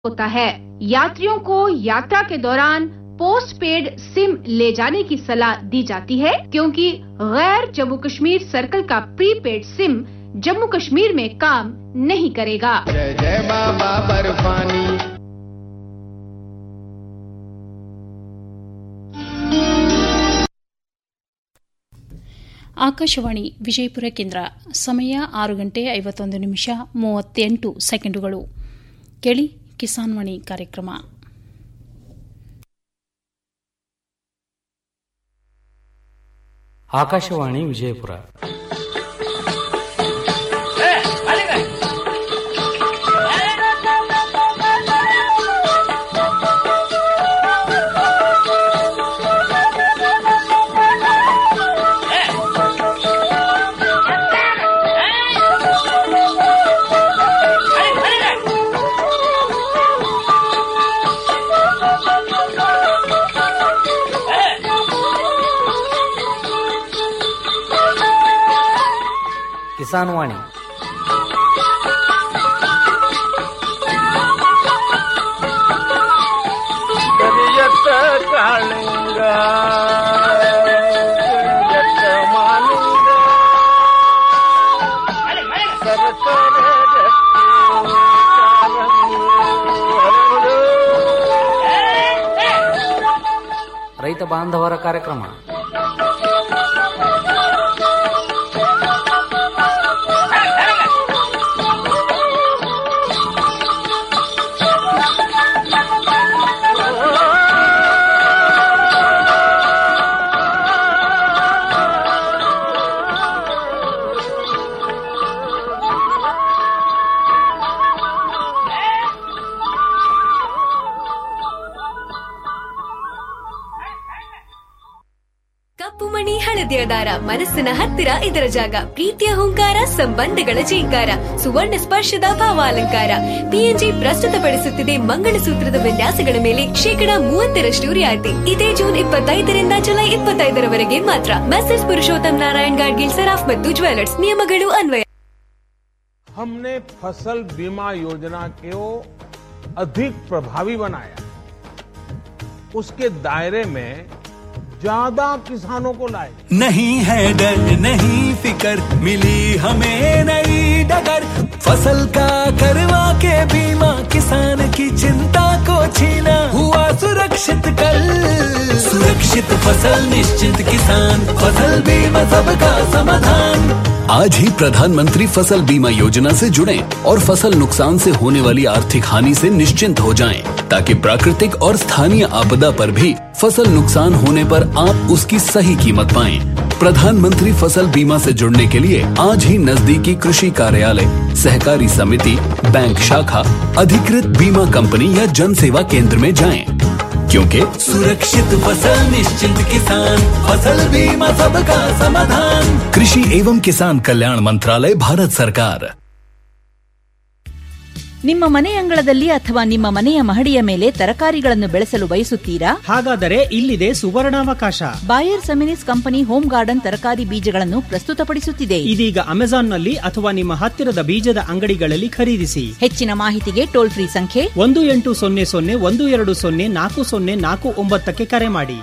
होता है यात्रियों को यात्रा के दौरान पोस्ट पेड सिम ले जाने की सलाह दी जाती है क्योंकि गैर जम्मू कश्मीर सर्कल का प्रीपेड सिम जम्मू कश्मीर में काम नहीं करेगा जय जय बाबा बर्फानी ಆಕಾಶವಾಣಿ ವಿಜಯಪುರ ಕೇಂದ್ರ ಸಮಯ ಆರು ಗಂಟೆ ಐವತ್ತೊಂದು ನಿಮಿಷ ಮೂವತ್ತೆಂಟು ಸೆಕೆಂಡುಗಳು ಕೇಳಿ ಕಿಸಾನ್ ವಾಣಿ ಕಾರ್ಯಕ್ರಮ ಆಕಾಶವಾಣಿ ವಿಜಯಪುರ ಕಿಸಾನ್ ವಾಣಿ ಕರಿಯತ್ತ ಕಾಳಿಂಗ ಕರಿಯತ್ತ ಮಾಲಿಂಗ ಸರಸರ ಗಟ್ಟಿ ಕಾಲಂಗಿ ಹರಳು. ರೈತ ಬಾಂಧವರ ಕಾರ್ಯಕ್ರಮ ಕಪ್ಪು ಮಣಿ ಹಳದಿಯ ದಾರ ಮನಸ್ಸಿನ ಹತ್ತಿರ ಇದರ ಜಾಗ ಪ್ರೀತಿಯ ಹುಂಕಾರ ಸಂಬಂಧಗಳ ಜೀಂಕಾರ ಸುವರ್ಣ ಸ್ಪರ್ಶದ ಭಾವಾಲಂಕಾರ ಪಿಎನ್ಜಿ ಪ್ರಸ್ತುತಪಡಿಸುತ್ತಿದೆ ಮಂಗಳಸೂತ್ರದ ವಿನ್ಯಾಸಗಳ ಮೇಲೆ ಶೇಕಡಾ ಮೂವತ್ತರಷ್ಟು ರಿಯಾಯಿತಿ ಇದೇ ಜೂನ್ ಇಪ್ಪತ್ತೈದರಿಂದ ಜುಲೈ ಇಪ್ಪತ್ತೈದರವರೆಗೆ ಮಾತ್ರ ಮೆಸೇಜ್ ಪುರುಷೋತ್ತಮ್ ನಾರಾಯಣ್ ಗಾಡ್ಗಿಲ್ ಸರಾಫ್ ಮತ್ತು ಜ್ಯುವೆಲರ್ಸ್ ನಿಯಮಗಳು ಅನ್ವಯ हमने फसल बीमा योजना को अधिक प्रभावी बनाया उसके दायरे में ज्यादा किसानों को लाए नहीं है डर नहीं फिकर मिली हमें नई डगर फसल का करवा के बीमा किसान की चिंता को छीना हुआ सुरक्षित कल सुरक्षित फसल निश्चित किसान फसल बीमा सबका समाधान आज ही प्रधानमंत्री फसल बीमा योजना से जुड़ें और फसल नुकसान से होने वाली आर्थिक हानि से निश्चिंत हो जाएं, ताकि प्राकृतिक और स्थानीय आपदा पर भी फसल नुकसान होने पर आप उसकी सही कीमत पाएं। प्रधानमंत्री फसल बीमा से जुड़ने के लिए आज ही नजदीकी कृषि कार्यालय सहकारी समिति बैंक शाखा अधिकृत बीमा कंपनी या जन सेवा केंद्र में जाएं, क्योंकि सुरक्षित फसल निश्चिंत किसान फसल बीमा सबका समाधान कृषि एवं किसान कल्याण मंत्रालय भारत सरकार ನಿಮ್ಮ ಮನೆ ಅಂಗಳದಲ್ಲಿ ಅಥವಾ ನಿಮ್ಮ ಮನೆಯ ಮಹಡಿಯ ಮೇಲೆ ತರಕಾರಿಗಳನ್ನು ಬೆಳೆಸಲು ಬಯಸುತ್ತೀರಾ ಹಾಗಾದರೆ ಇಲ್ಲಿದೆ ಸುವರ್ಣಾವಕಾಶ Bayer Seminis company home garden ತರಕಾರಿ ಬೀಜಗಳನ್ನು ಪ್ರಸ್ತುತಪಡಿಸುತ್ತಿದೆ ಇದೀಗ ಅಮೆಜಾನ್ನಲ್ಲಿ ಅಥವಾ ನಿಮ್ಮ ಹತ್ತಿರದ ಬೀಜದ ಅಂಗಡಿಗಳಲ್ಲಿ ಖರೀದಿಸಿ ಹೆಚ್ಚಿನ ಮಾಹಿತಿಗೆ ಟೋಲ್ ಫ್ರೀ ಸಂಖ್ಯೆ ಒಂದು ಎಂಟು ಸೊನ್ನೆ ಸೊನ್ನೆ ಒಂದು ಎರಡು ಸೊನ್ನೆ ನಾಲ್ಕು ಸೊನ್ನೆ ನಾಲ್ಕು ಒಂಬತ್ತಕ್ಕೆ ಕರೆ ಮಾಡಿ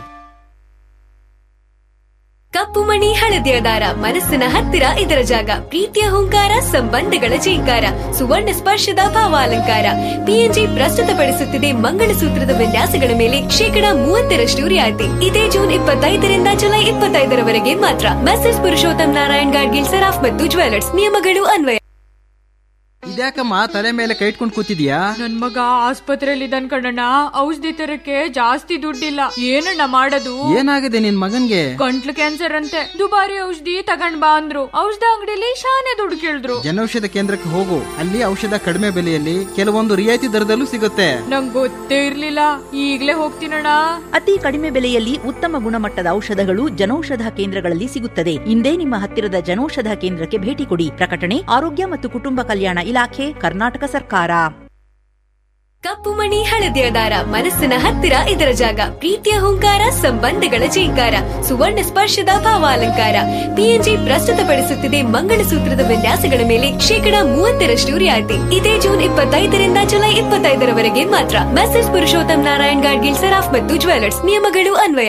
ಕಪ್ಪು ಮಣಿ ಹಳದಿಯ ದಾರ ಮನಸ್ಸಿನ ಹತ್ತಿರ ಇದರ ಜಾಗ ಪ್ರೀತಿಯ ಹುಂಕಾರ ಸಂಬಂಧಗಳ ಜೀಂಕಾರ ಸುವರ್ಣ ಸ್ಪರ್ಶದ ಭಾವಾಲಂಕಾರ ಪಿಎನ್ಜಿ ಪ್ರಸ್ತುತಪಡಿಸುತ್ತಿದೆ ಮಂಗಳಸೂತ್ರದ ವಿನ್ಯಾಸಗಳ ಮೇಲೆ ಶೇಕಡಾ ಮೂವತ್ತರಷ್ಟು ರಿಯಾಯಿತಿ ಇದೇ ಜೂನ್ ಇಪ್ಪತ್ತೈದರಿಂದ ಜುಲೈ ಇಪ್ಪತ್ತೈದರವರೆಗೆ ಮಾತ್ರ ಮೆಸೇಜ್ ಪುರುಷೋತ್ತಮ್ ನಾರಾಯಣ್ ಗಾಡ್ಗಿಲ್ ಸರಾಫ್ ಮತ್ತು ಜ್ಯುವೆಲರ್ಸ್ ನಿಯಮಗಳು ಅನ್ವಯ ಇದ್ಯಾಕಮ್ಮ ತಲೆ ಮೇಲೆ ಕೈ ಇಟ್ಕೊಂಡು ಕೂತಿದ್ಯಾ ನನ್ ಮಗ ಆಸ್ಪತ್ರೆಯಲ್ಲಿ ಇದ್ದಾನ್ ಕಣಣ್ಣ ಔಷಧಿ ತರಕ್ಕೆ ಜಾಸ್ತಿ ದುಡ್ಡಿಲ್ಲ ಏನಣ್ಣ ಮಾಡೋದು ಏನಾಗಿದೆ ನಿನ್ ಮಗನ್ಗೆ ಗಂಟ್ಲು ಕ್ಯಾನ್ಸರ್ ಅಂತೆ ದುಬಾರಿ ಔಷಧಿ ತಗೊಂಡ್ ಬಾ ಅಂದ್ರು ಔಷಧ ಅಂಗಡಿಲಿ ಶಾನೆ ದುಡ್ಡು ಕೇಳಿದ್ರು ಜನೌಷಧ ಕೇಂದ್ರಕ್ಕೆ ಹೋಗು ಅಲ್ಲಿ ಔಷಧ ಕಡಿಮೆ ಬೆಲೆಯಲ್ಲಿ ಕೆಲವೊಂದು ರಿಯಾಯಿತಿ ದರದಲ್ಲೂ ಸಿಗುತ್ತೆ ನಂಗ್ ಗೊತ್ತೇ ಇರ್ಲಿಲ್ಲ ಈಗ್ಲೇ ಹೋಗ್ತೀನಣ್ಣ ಅತಿ ಕಡಿಮೆ ಬೆಲೆಯಲ್ಲಿ ಉತ್ತಮ ಗುಣಮಟ್ಟದ ಔಷಧಗಳು ಜನೌಷಧ ಕೇಂದ್ರಗಳಲ್ಲಿ ಸಿಗುತ್ತದೆ ಇಂದೇ ನಿಮ್ಮ ಹತ್ತಿರದ ಜನೌಷಧ ಕೇಂದ್ರಕ್ಕೆ ಭೇಟಿ ಕೊಡಿ ಪ್ರಕಟಣೆ ಆರೋಗ್ಯ ಮತ್ತು ಕುಟುಂಬ ಕಲ್ಯಾಣ ಇಲಾಖೆ ಕರ್ನಾಟಕ ಸರ್ಕಾರ ಕಪ್ಪು ಮಣಿ ಹಳದಿಯ ದಾರ ಮನಸ್ಸಿನ ಹತ್ತಿರ ಇದರ ಜಾಗ ಪ್ರೀತಿಯ ಹುಂಕಾರ ಸಂಬಂಧಗಳ ಜೀಂಕಾರ ಸುವರ್ಣ ಸ್ಪರ್ಶದ ಭಾವಾಲಂಕಾರ ಪಿಎನ್ಜಿ ಪ್ರಸ್ತುತಪಡಿಸುತ್ತಿದೆ ಮಂಗಳಸೂತ್ರದ ವಿನ್ಯಾಸಗಳ ಮೇಲೆ ಶೇಕಡಾ ಮೂವತ್ತರಷ್ಟು ರಿಯಾಯಿತಿ ಇದೇ ಜೂನ್ ಇಪ್ಪತ್ತೈದರಿಂದ ಜುಲೈ ಇಪ್ಪತ್ತೈದರವರೆಗೆ ಮಾತ್ರ ಮೆಸೇಜ್ ಪುರುಷೋತ್ತಮ್ ನಾರಾಯಣ್ ಗಾಡ್ಗಿಲ್ ಸರಾಫ್ ಮತ್ತು ಜ್ಯುವೆಲರ್ಸ್ ನಿಯಮಗಳು ಅನ್ವಯ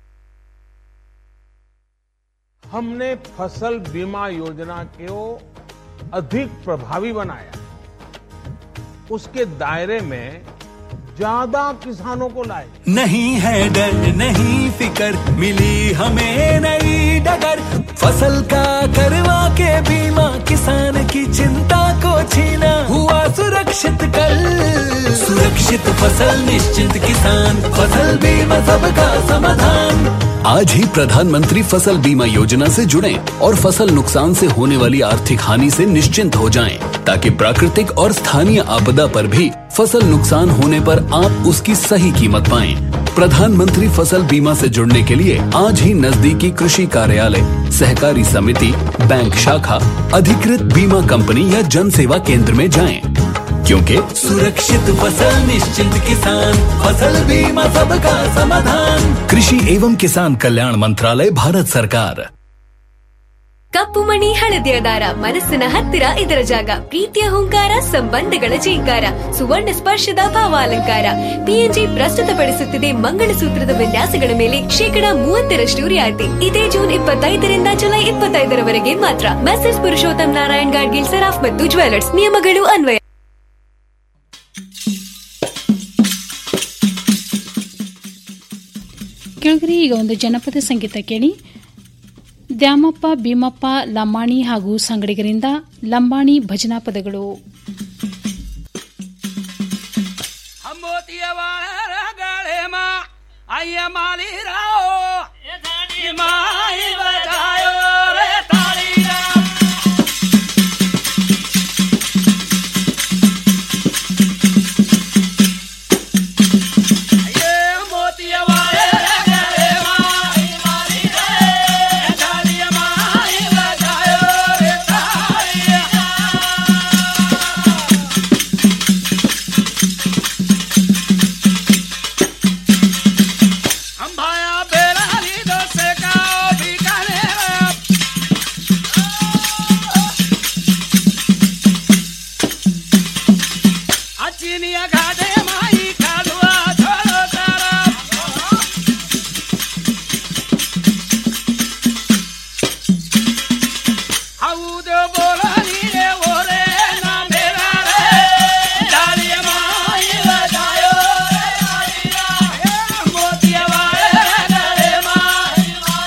हमने फसल बीमा योजना को अधिक प्रभावी बनाया उसके दायरे में ज्यादा किसानों को लाए नहीं है डर नहीं फिकर मिली हमें नई डगर फसल का करवा के बीमा किसान की चिंता को छीना हुआ सुरक्षित कल सुरक्षित फसल निश्चित किसान फसल बीमा सबका समाधान आज ही प्रधानमंत्री फसल बीमा योजना से जुड़ें और फसल नुकसान से होने वाली आर्थिक हानि से निश्चिंत हो जाएं, ताकि प्राकृतिक और स्थानीय आपदा पर भी फसल नुकसान होने पर आप उसकी सही कीमत पाएं। प्रधानमंत्री फसल बीमा से जुड़ने के लिए आज ही नजदीकी कृषि कार्यालय सहकारी समिति बैंक शाखा अधिकृत बीमा कंपनी या जन सेवा केंद्र में जाएं, क्योंकि सुरक्षित फसल निश्चिंत किसान फसल बीमा सबका समाधान कृषि एवं किसान कल्याण मंत्रालय भारत सरकार ಕಪ್ಪು ಮಣಿ ಹಳದಿಯ ದಾರ ಮನಸ್ಸಿನ ಹತ್ತಿರ ಇದರ ಜಾಗ ಪ್ರೀತಿಯ ಹುಂಕಾರ ಸಂಬಂಧಗಳ ಜೀಂಕಾರ ಸುವರ್ಣ ಸ್ಪರ್ಶದ ಭಾವಾಲಂಕಾರ ಪಿಎನ್ಜಿ ಪ್ರಸ್ತುತಪಡಿಸುತ್ತಿದೆ ಮಂಗಳಸೂತ್ರದ ವಿನ್ಯಾಸಗಳ ಮೇಲೆ ಶೇಕಡಾ ಮೂವತ್ತರಷ್ಟು ರಿಯಾಯಿತಿ ಇದೇ ಜೂನ್ ಇಪ್ಪತ್ತೈದರಿಂದ ಜುಲೈ ಇಪ್ಪತ್ತೈದರವರೆಗೆ ಮಾತ್ರ ಮೆಸೇಜ್ ಪುರುಷೋತ್ತಮ್ ನಾರಾಯಣ್ ಗಾಡ್ಗಿಲ್ ಸರಾಫ್ ಮತ್ತು ಜ್ಯುವೆಲರ್ಸ್ ನಿಯಮಗಳು ಅನ್ವಯ ಕೆಳಗರೆ ಈಗ ಒಂದು ಜನಪದ ಸಂಗೀತ ಕೇಳಿ ದ್ಯಾಮಪ್ಪ ಭೀಮಪ್ಪ ಲಂಬಾಣಿ ಹಾಗೂ ಸಂಗಡಿಗರಿಂದ ಲಂಬಾಣಿ ಭಜನಾ ಪದಗಳು ಅಯ್ಯ ಮಾಲಿ ರಾओ ಮಾಯಿ ಬಜಾಯೋ ರೇ ತಾಳಿ अंबाया बेलाली दोसे का ठिकाने अचिनिया घाटे माई कालुआ छोड़ो तारा ಹೌದ ಬೋಲನಿ ರೇ ಓರೆ ನಾ ಮೇರಾ ರೇ ದಾಳಿಯ ಮಾಯಿಲ ಜಾಯೋ ಮೋತಿಯ ವಾಳೆ ಮಾಯಿ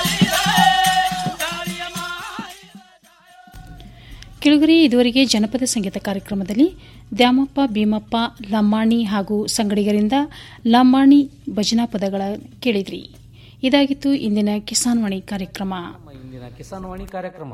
ಕೆಳಗರೆ ಇದುವರೆಗೆ ಜನಪದ ಸಂಗೀತ ಕಾರ್ಯಕ್ರಮದಲ್ಲಿ ದ್ಯಾಮಪ್ಪ ಭೀಮಪ್ಪ ಲಂಬಾಣಿ ಹಾಗೂ ಸಂಗಡಿಗರಿಂದ ಲಂಬಾಣಿ ಭಜನಾ ಪದಗಳ ಕೇಳಿದ್ರಿ ಇದಾಗಿತ್ತು ಇಂದಿನ ಕಿಸಾನ್ ವಾಣಿ ಕಾರ್ಯಕ್ರಮ ಇಂದಿನ ಕಿಸಾನ್ ವಾಣಿ ಕಾರ್ಯಕ್ರಮ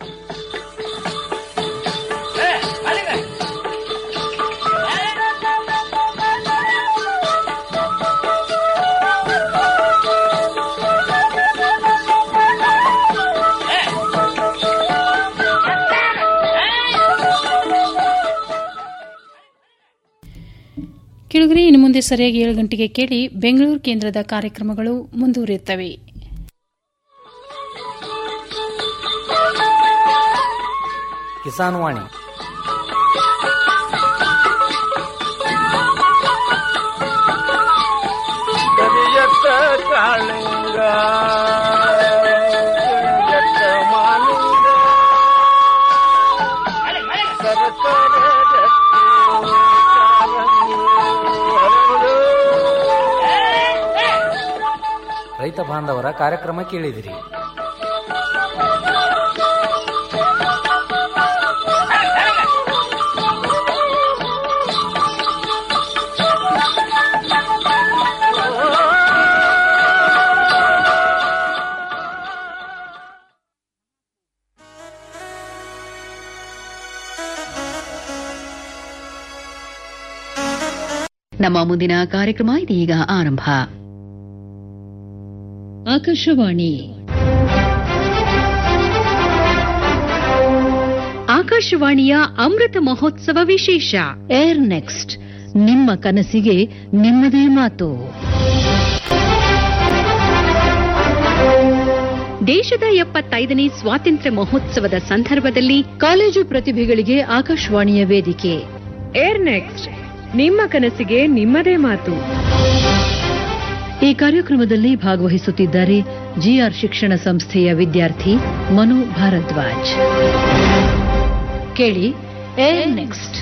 ಕೆಳಗರೆ ಇನ್ನು ಮುಂದೆ ಸರಿಯಾಗಿ ಏಳು ಗಂಟೆಗೆ ಕೇಳಿ ಬೆಂಗಳೂರು ಕೇಂದ್ರದ ಕಾರ್ಯಕ್ರಮಗಳು ಮುಂದುವರಿಯುತ್ತವೆ ಕಿಸಾನ್ ವಾಣಿ ಕರಿಯತ್ತ ಕಾಳಿಂಗ ಕರಿಯತ್ತ ಮಾಲಿಂಗ ಸರಸರ ಜಟ್ಟಿ ಕಾಲಂಗಿ ಹರಡು. ರೈತ ಬಾಂಧವರ ಕಾರ್ಯಕ್ರಮ ಕೇಳಿದಿರಿ ನಮ್ಮ ಮುಂದಿನ ಕಾರ್ಯಕ್ರಮ ಇದೀಗ ಆರಂಭ ಆಕಾಶವಾಣಿ ಆಕಾಶವಾಣಿಯ ಅಮೃತ ಮಹೋತ್ಸವ ವಿಶೇಷ ಏರ್ ನೆಕ್ಸ್ಟ್ ನಿಮ್ಮ ಕನಸಿಗೆ ನಿಮ್ಮದೇ ಮಾತು ದೇಶದ ಎಪ್ಪತ್ತೈದನೇ ಸ್ವಾತಂತ್ರ್ಯ ಮಹೋತ್ಸವದ ಸಂದರ್ಭದಲ್ಲಿ ಕಾಲೇಜು ಪ್ರತಿಭೆಗಳಿಗೆ ಆಕಾಶವಾಣಿಯ ವೇದಿಕೆ ಏರ್ ನೆಕ್ಸ್ಟ್ ನಿಮ್ಮ ಕನಸಿಗೆ ನಿಮ್ಮದೇ ಮಾತು ಈ ಕಾರ್ಯಕ್ರಮದಲ್ಲಿ ಭಾಗವಹಿಸುತ್ತಿದ್ದಾರೆ ಜಿಆರ್ ಶಿಕ್ಷಣ ಸಂಸ್ಥೆಯ ವಿದ್ಯಾರ್ಥಿ ಮನು ಭಾರದ್ವಾಜ್ ಕೇಳಿ ಏರ್ ನೆಕ್ಸ್ಟ್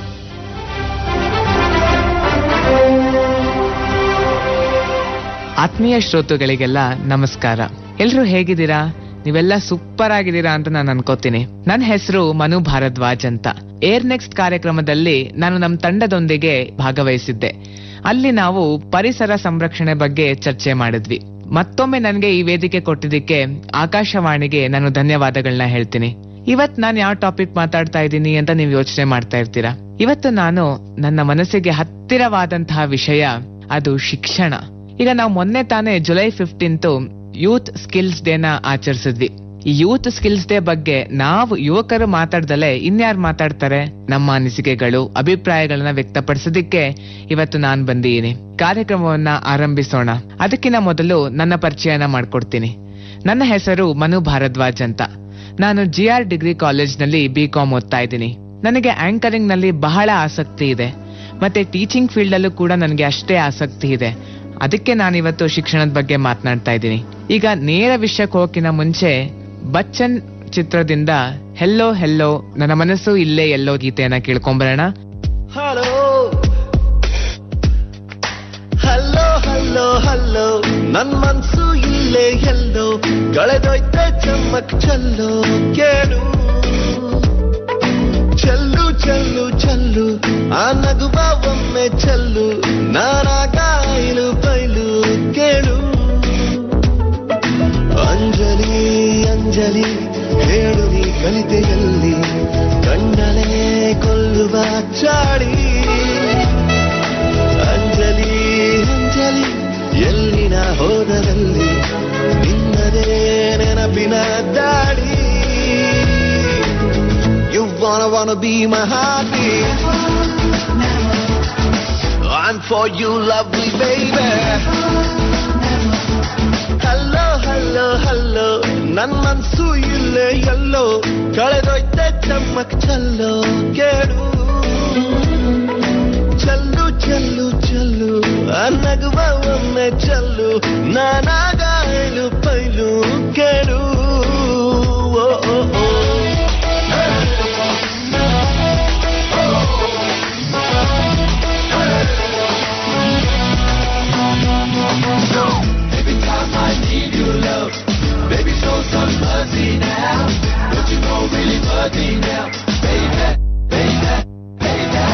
ಆತ್ಮೀಯ ಶ್ರೋತೃಗಳಿಗೆಲ್ಲ ನಮಸ್ಕಾರ ಎಲ್ರು ಹೇಗಿದ್ದೀರಾ ನೀವೆಲ್ಲ ಸೂಪರ್ ಆಗಿದ್ದೀರಾ ಅಂತ ನಾನು ಅನ್ಕೋತೀನಿ ನನ್ನ ಹೆಸರು ಮನು ಭಾರದ್ವಾಜ್ ಅಂತ ಏರ್ ನೆಕ್ಸ್ಟ್ ಕಾರ್ಯಕ್ರಮದಲ್ಲಿ ನಾನು ನಮ್ಮ ತಂಡದೊಂದಿಗೆ ಭಾಗವಹಿಸಿದ್ದೆ ಅಲ್ಲಿ ನಾವು ಪರಿಸರ ಸಂರಕ್ಷಣೆ ಬಗ್ಗೆ ಚರ್ಚೆ ಮಾಡಿದ್ವಿ ಮತ್ತೊಮ್ಮೆ ನನಗೆ ಈ ವೇದಿಕೆ ಕೊಟ್ಟಿದ್ದಕ್ಕೆ ಆಕಾಶವಾಣಿಗೆ ನಾನು ಧನ್ಯವಾದಗಳನ್ನ ಹೇಳ್ತೀನಿ ಇವತ್ ನಾನು ಯಾವ ಟಾಪಿಕ್ ಮಾತಾಡ್ತಾ ಇದ್ದೀನಿ ಅಂತ ನೀವು ಯೋಚನೆ ಮಾಡ್ತಾ ಇರ್ತೀರಾ ಇವತ್ತು ನಾನು ನನ್ನ ಮನಸ್ಸಿಗೆ ಹತ್ತಿರವಾದಂತಹ ವಿಷಯ ಅದು ಶಿಕ್ಷಣ ಈಗ ನಾವು ಮೊನ್ನೆ ತಾನೇ ಜುಲೈ ಫಿಫ್ಟೀನ್ತ್ ಯೂತ್ ಸ್ಕಿಲ್ಸ್ ಡೇನ ಆಚರಿಸಿದ್ವಿ ಈ ಯೂತ್ ಸ್ಕಿಲ್ಸ್ ಡೇ ಬಗ್ಗೆ ನಾವು ಯುವಕರು ಮಾತಾಡ್ದಲೆ ಇನ್ಯಾರು ಮಾತಾಡ್ತಾರೆ ನಮ್ಮ ಅನಿಸಿಕೆಗಳು ಅಭಿಪ್ರಾಯಗಳನ್ನ ವ್ಯಕ್ತಪಡಿಸೋದಿಕ್ಕೆ ಇವತ್ತು ನಾನ್ ಬಂದಿದ್ದೀನಿ ಕಾರ್ಯಕ್ರಮವನ್ನ ಆರಂಭಿಸೋಣ ಅದಕ್ಕಿಂತ ಮೊದಲು ನನ್ನ ಪರಿಚಯನ ಮಾಡ್ಕೊಡ್ತೀನಿ ನನ್ನ ಹೆಸರು ಮನು ಭಾರದ್ವಾಜ್ ಅಂತ ನಾನು ಜಿ ಆರ್ ಡಿಗ್ರಿ ಕಾಲೇಜ್ನಲ್ಲಿ ಬಿ ಕಾಮ್ ಓದ್ತಾ ಇದ್ದೀನಿ ನನಗೆ ಆಂಕರಿಂಗ್ ನಲ್ಲಿ ಬಹಳ ಆಸಕ್ತಿ ಇದೆ ಮತ್ತೆ ಟೀಚಿಂಗ್ ಫೀಲ್ಡ್ ಅಲ್ಲೂ ಕೂಡ ನನಗೆ ಅಷ್ಟೇ ಆಸಕ್ತಿ ಇದೆ ಅದಕ್ಕೆ ನಾನಿವತ್ತು ಶಿಕ್ಷಣದ ಬಗ್ಗೆ ಮಾತನಾಡ್ತಾ ಇದ್ದೀನಿ ಈಗ ನೇರ ವಿಷಯಕ್ಕೆ ಹೋಗಿನ ಮುಂಚೆ ಬಚ್ಚನ್ ಚಿತ್ರದಿಂದ ಹೆಲ್ಲೋ ಹೆಲ್ಲೋ ನನ್ನ ಮನಸ್ಸು ಇಲ್ಲೇ ಎಲ್ಲೋ ಗೀತೆಯನ್ನ ಕೇಳ್ಕೊಂಬರೋಣ ಹಲೋ ಹಲೋ ಹಲೋ ಹಲೋ ನನ್ ಮನ್ಸು ಇಲ್ಲೇ ಎಲ್ಲೋ ಕಳೆದೋಯ್ತೆ ಚಮ್ಮಕ್ ಚಲ್ಲೋ ಕೇಳು ಚೆಲ್ಲು ಚೆಲ್ಲು ಚೆಲ್ಲು ಆ ನಗುವ ಒಮ್ಮೆ ಚೆಲ್ಲು ನಾನಾಗ ಐಲು ಬೈಲು ಕೇಳು ಅಂಜಲಿ ಅಂಜಲಿ ಹೇಳು ನೀ ಕಲಿತೆಯಲ್ಲಿ ಕಂಡಲೇ ಕೊಲ್ಲುವ ಚಾಡಿ ಅಂಜಲಿ ಅಂಜಲಿ ಎಲ್ಲಿನ ಹೋದರಲ್ಲಿ ನಿನ್ನದೇ ನೆನಪಿನ ದಾಡಿ You wanna wanna be my heartbeat I'm for you lovely baby Hello hello hello ನನ್ ಮನ್ಸು ಇಲ್ಲೇ ಎಲ್ಲೋ ಕಳೆದೋಯ್ತೆ ಚಮ್ಮಕ್ ಚಲ್ಲೋ ಕೇಳು ಚಲ್ಲು ಚಲ್ಲು ಚಲ್ಲು ಆ ನಗುವ ಒಮ್ಮೆ ಚಲ್ಲು ನಾನಾಗ ಏಳು ಪೈಲು ಕೇಳು ಓ ಓ ಓ Every time I need your love, baby, show some mercy now. Don't you know really worthy now, baby, baby, baby.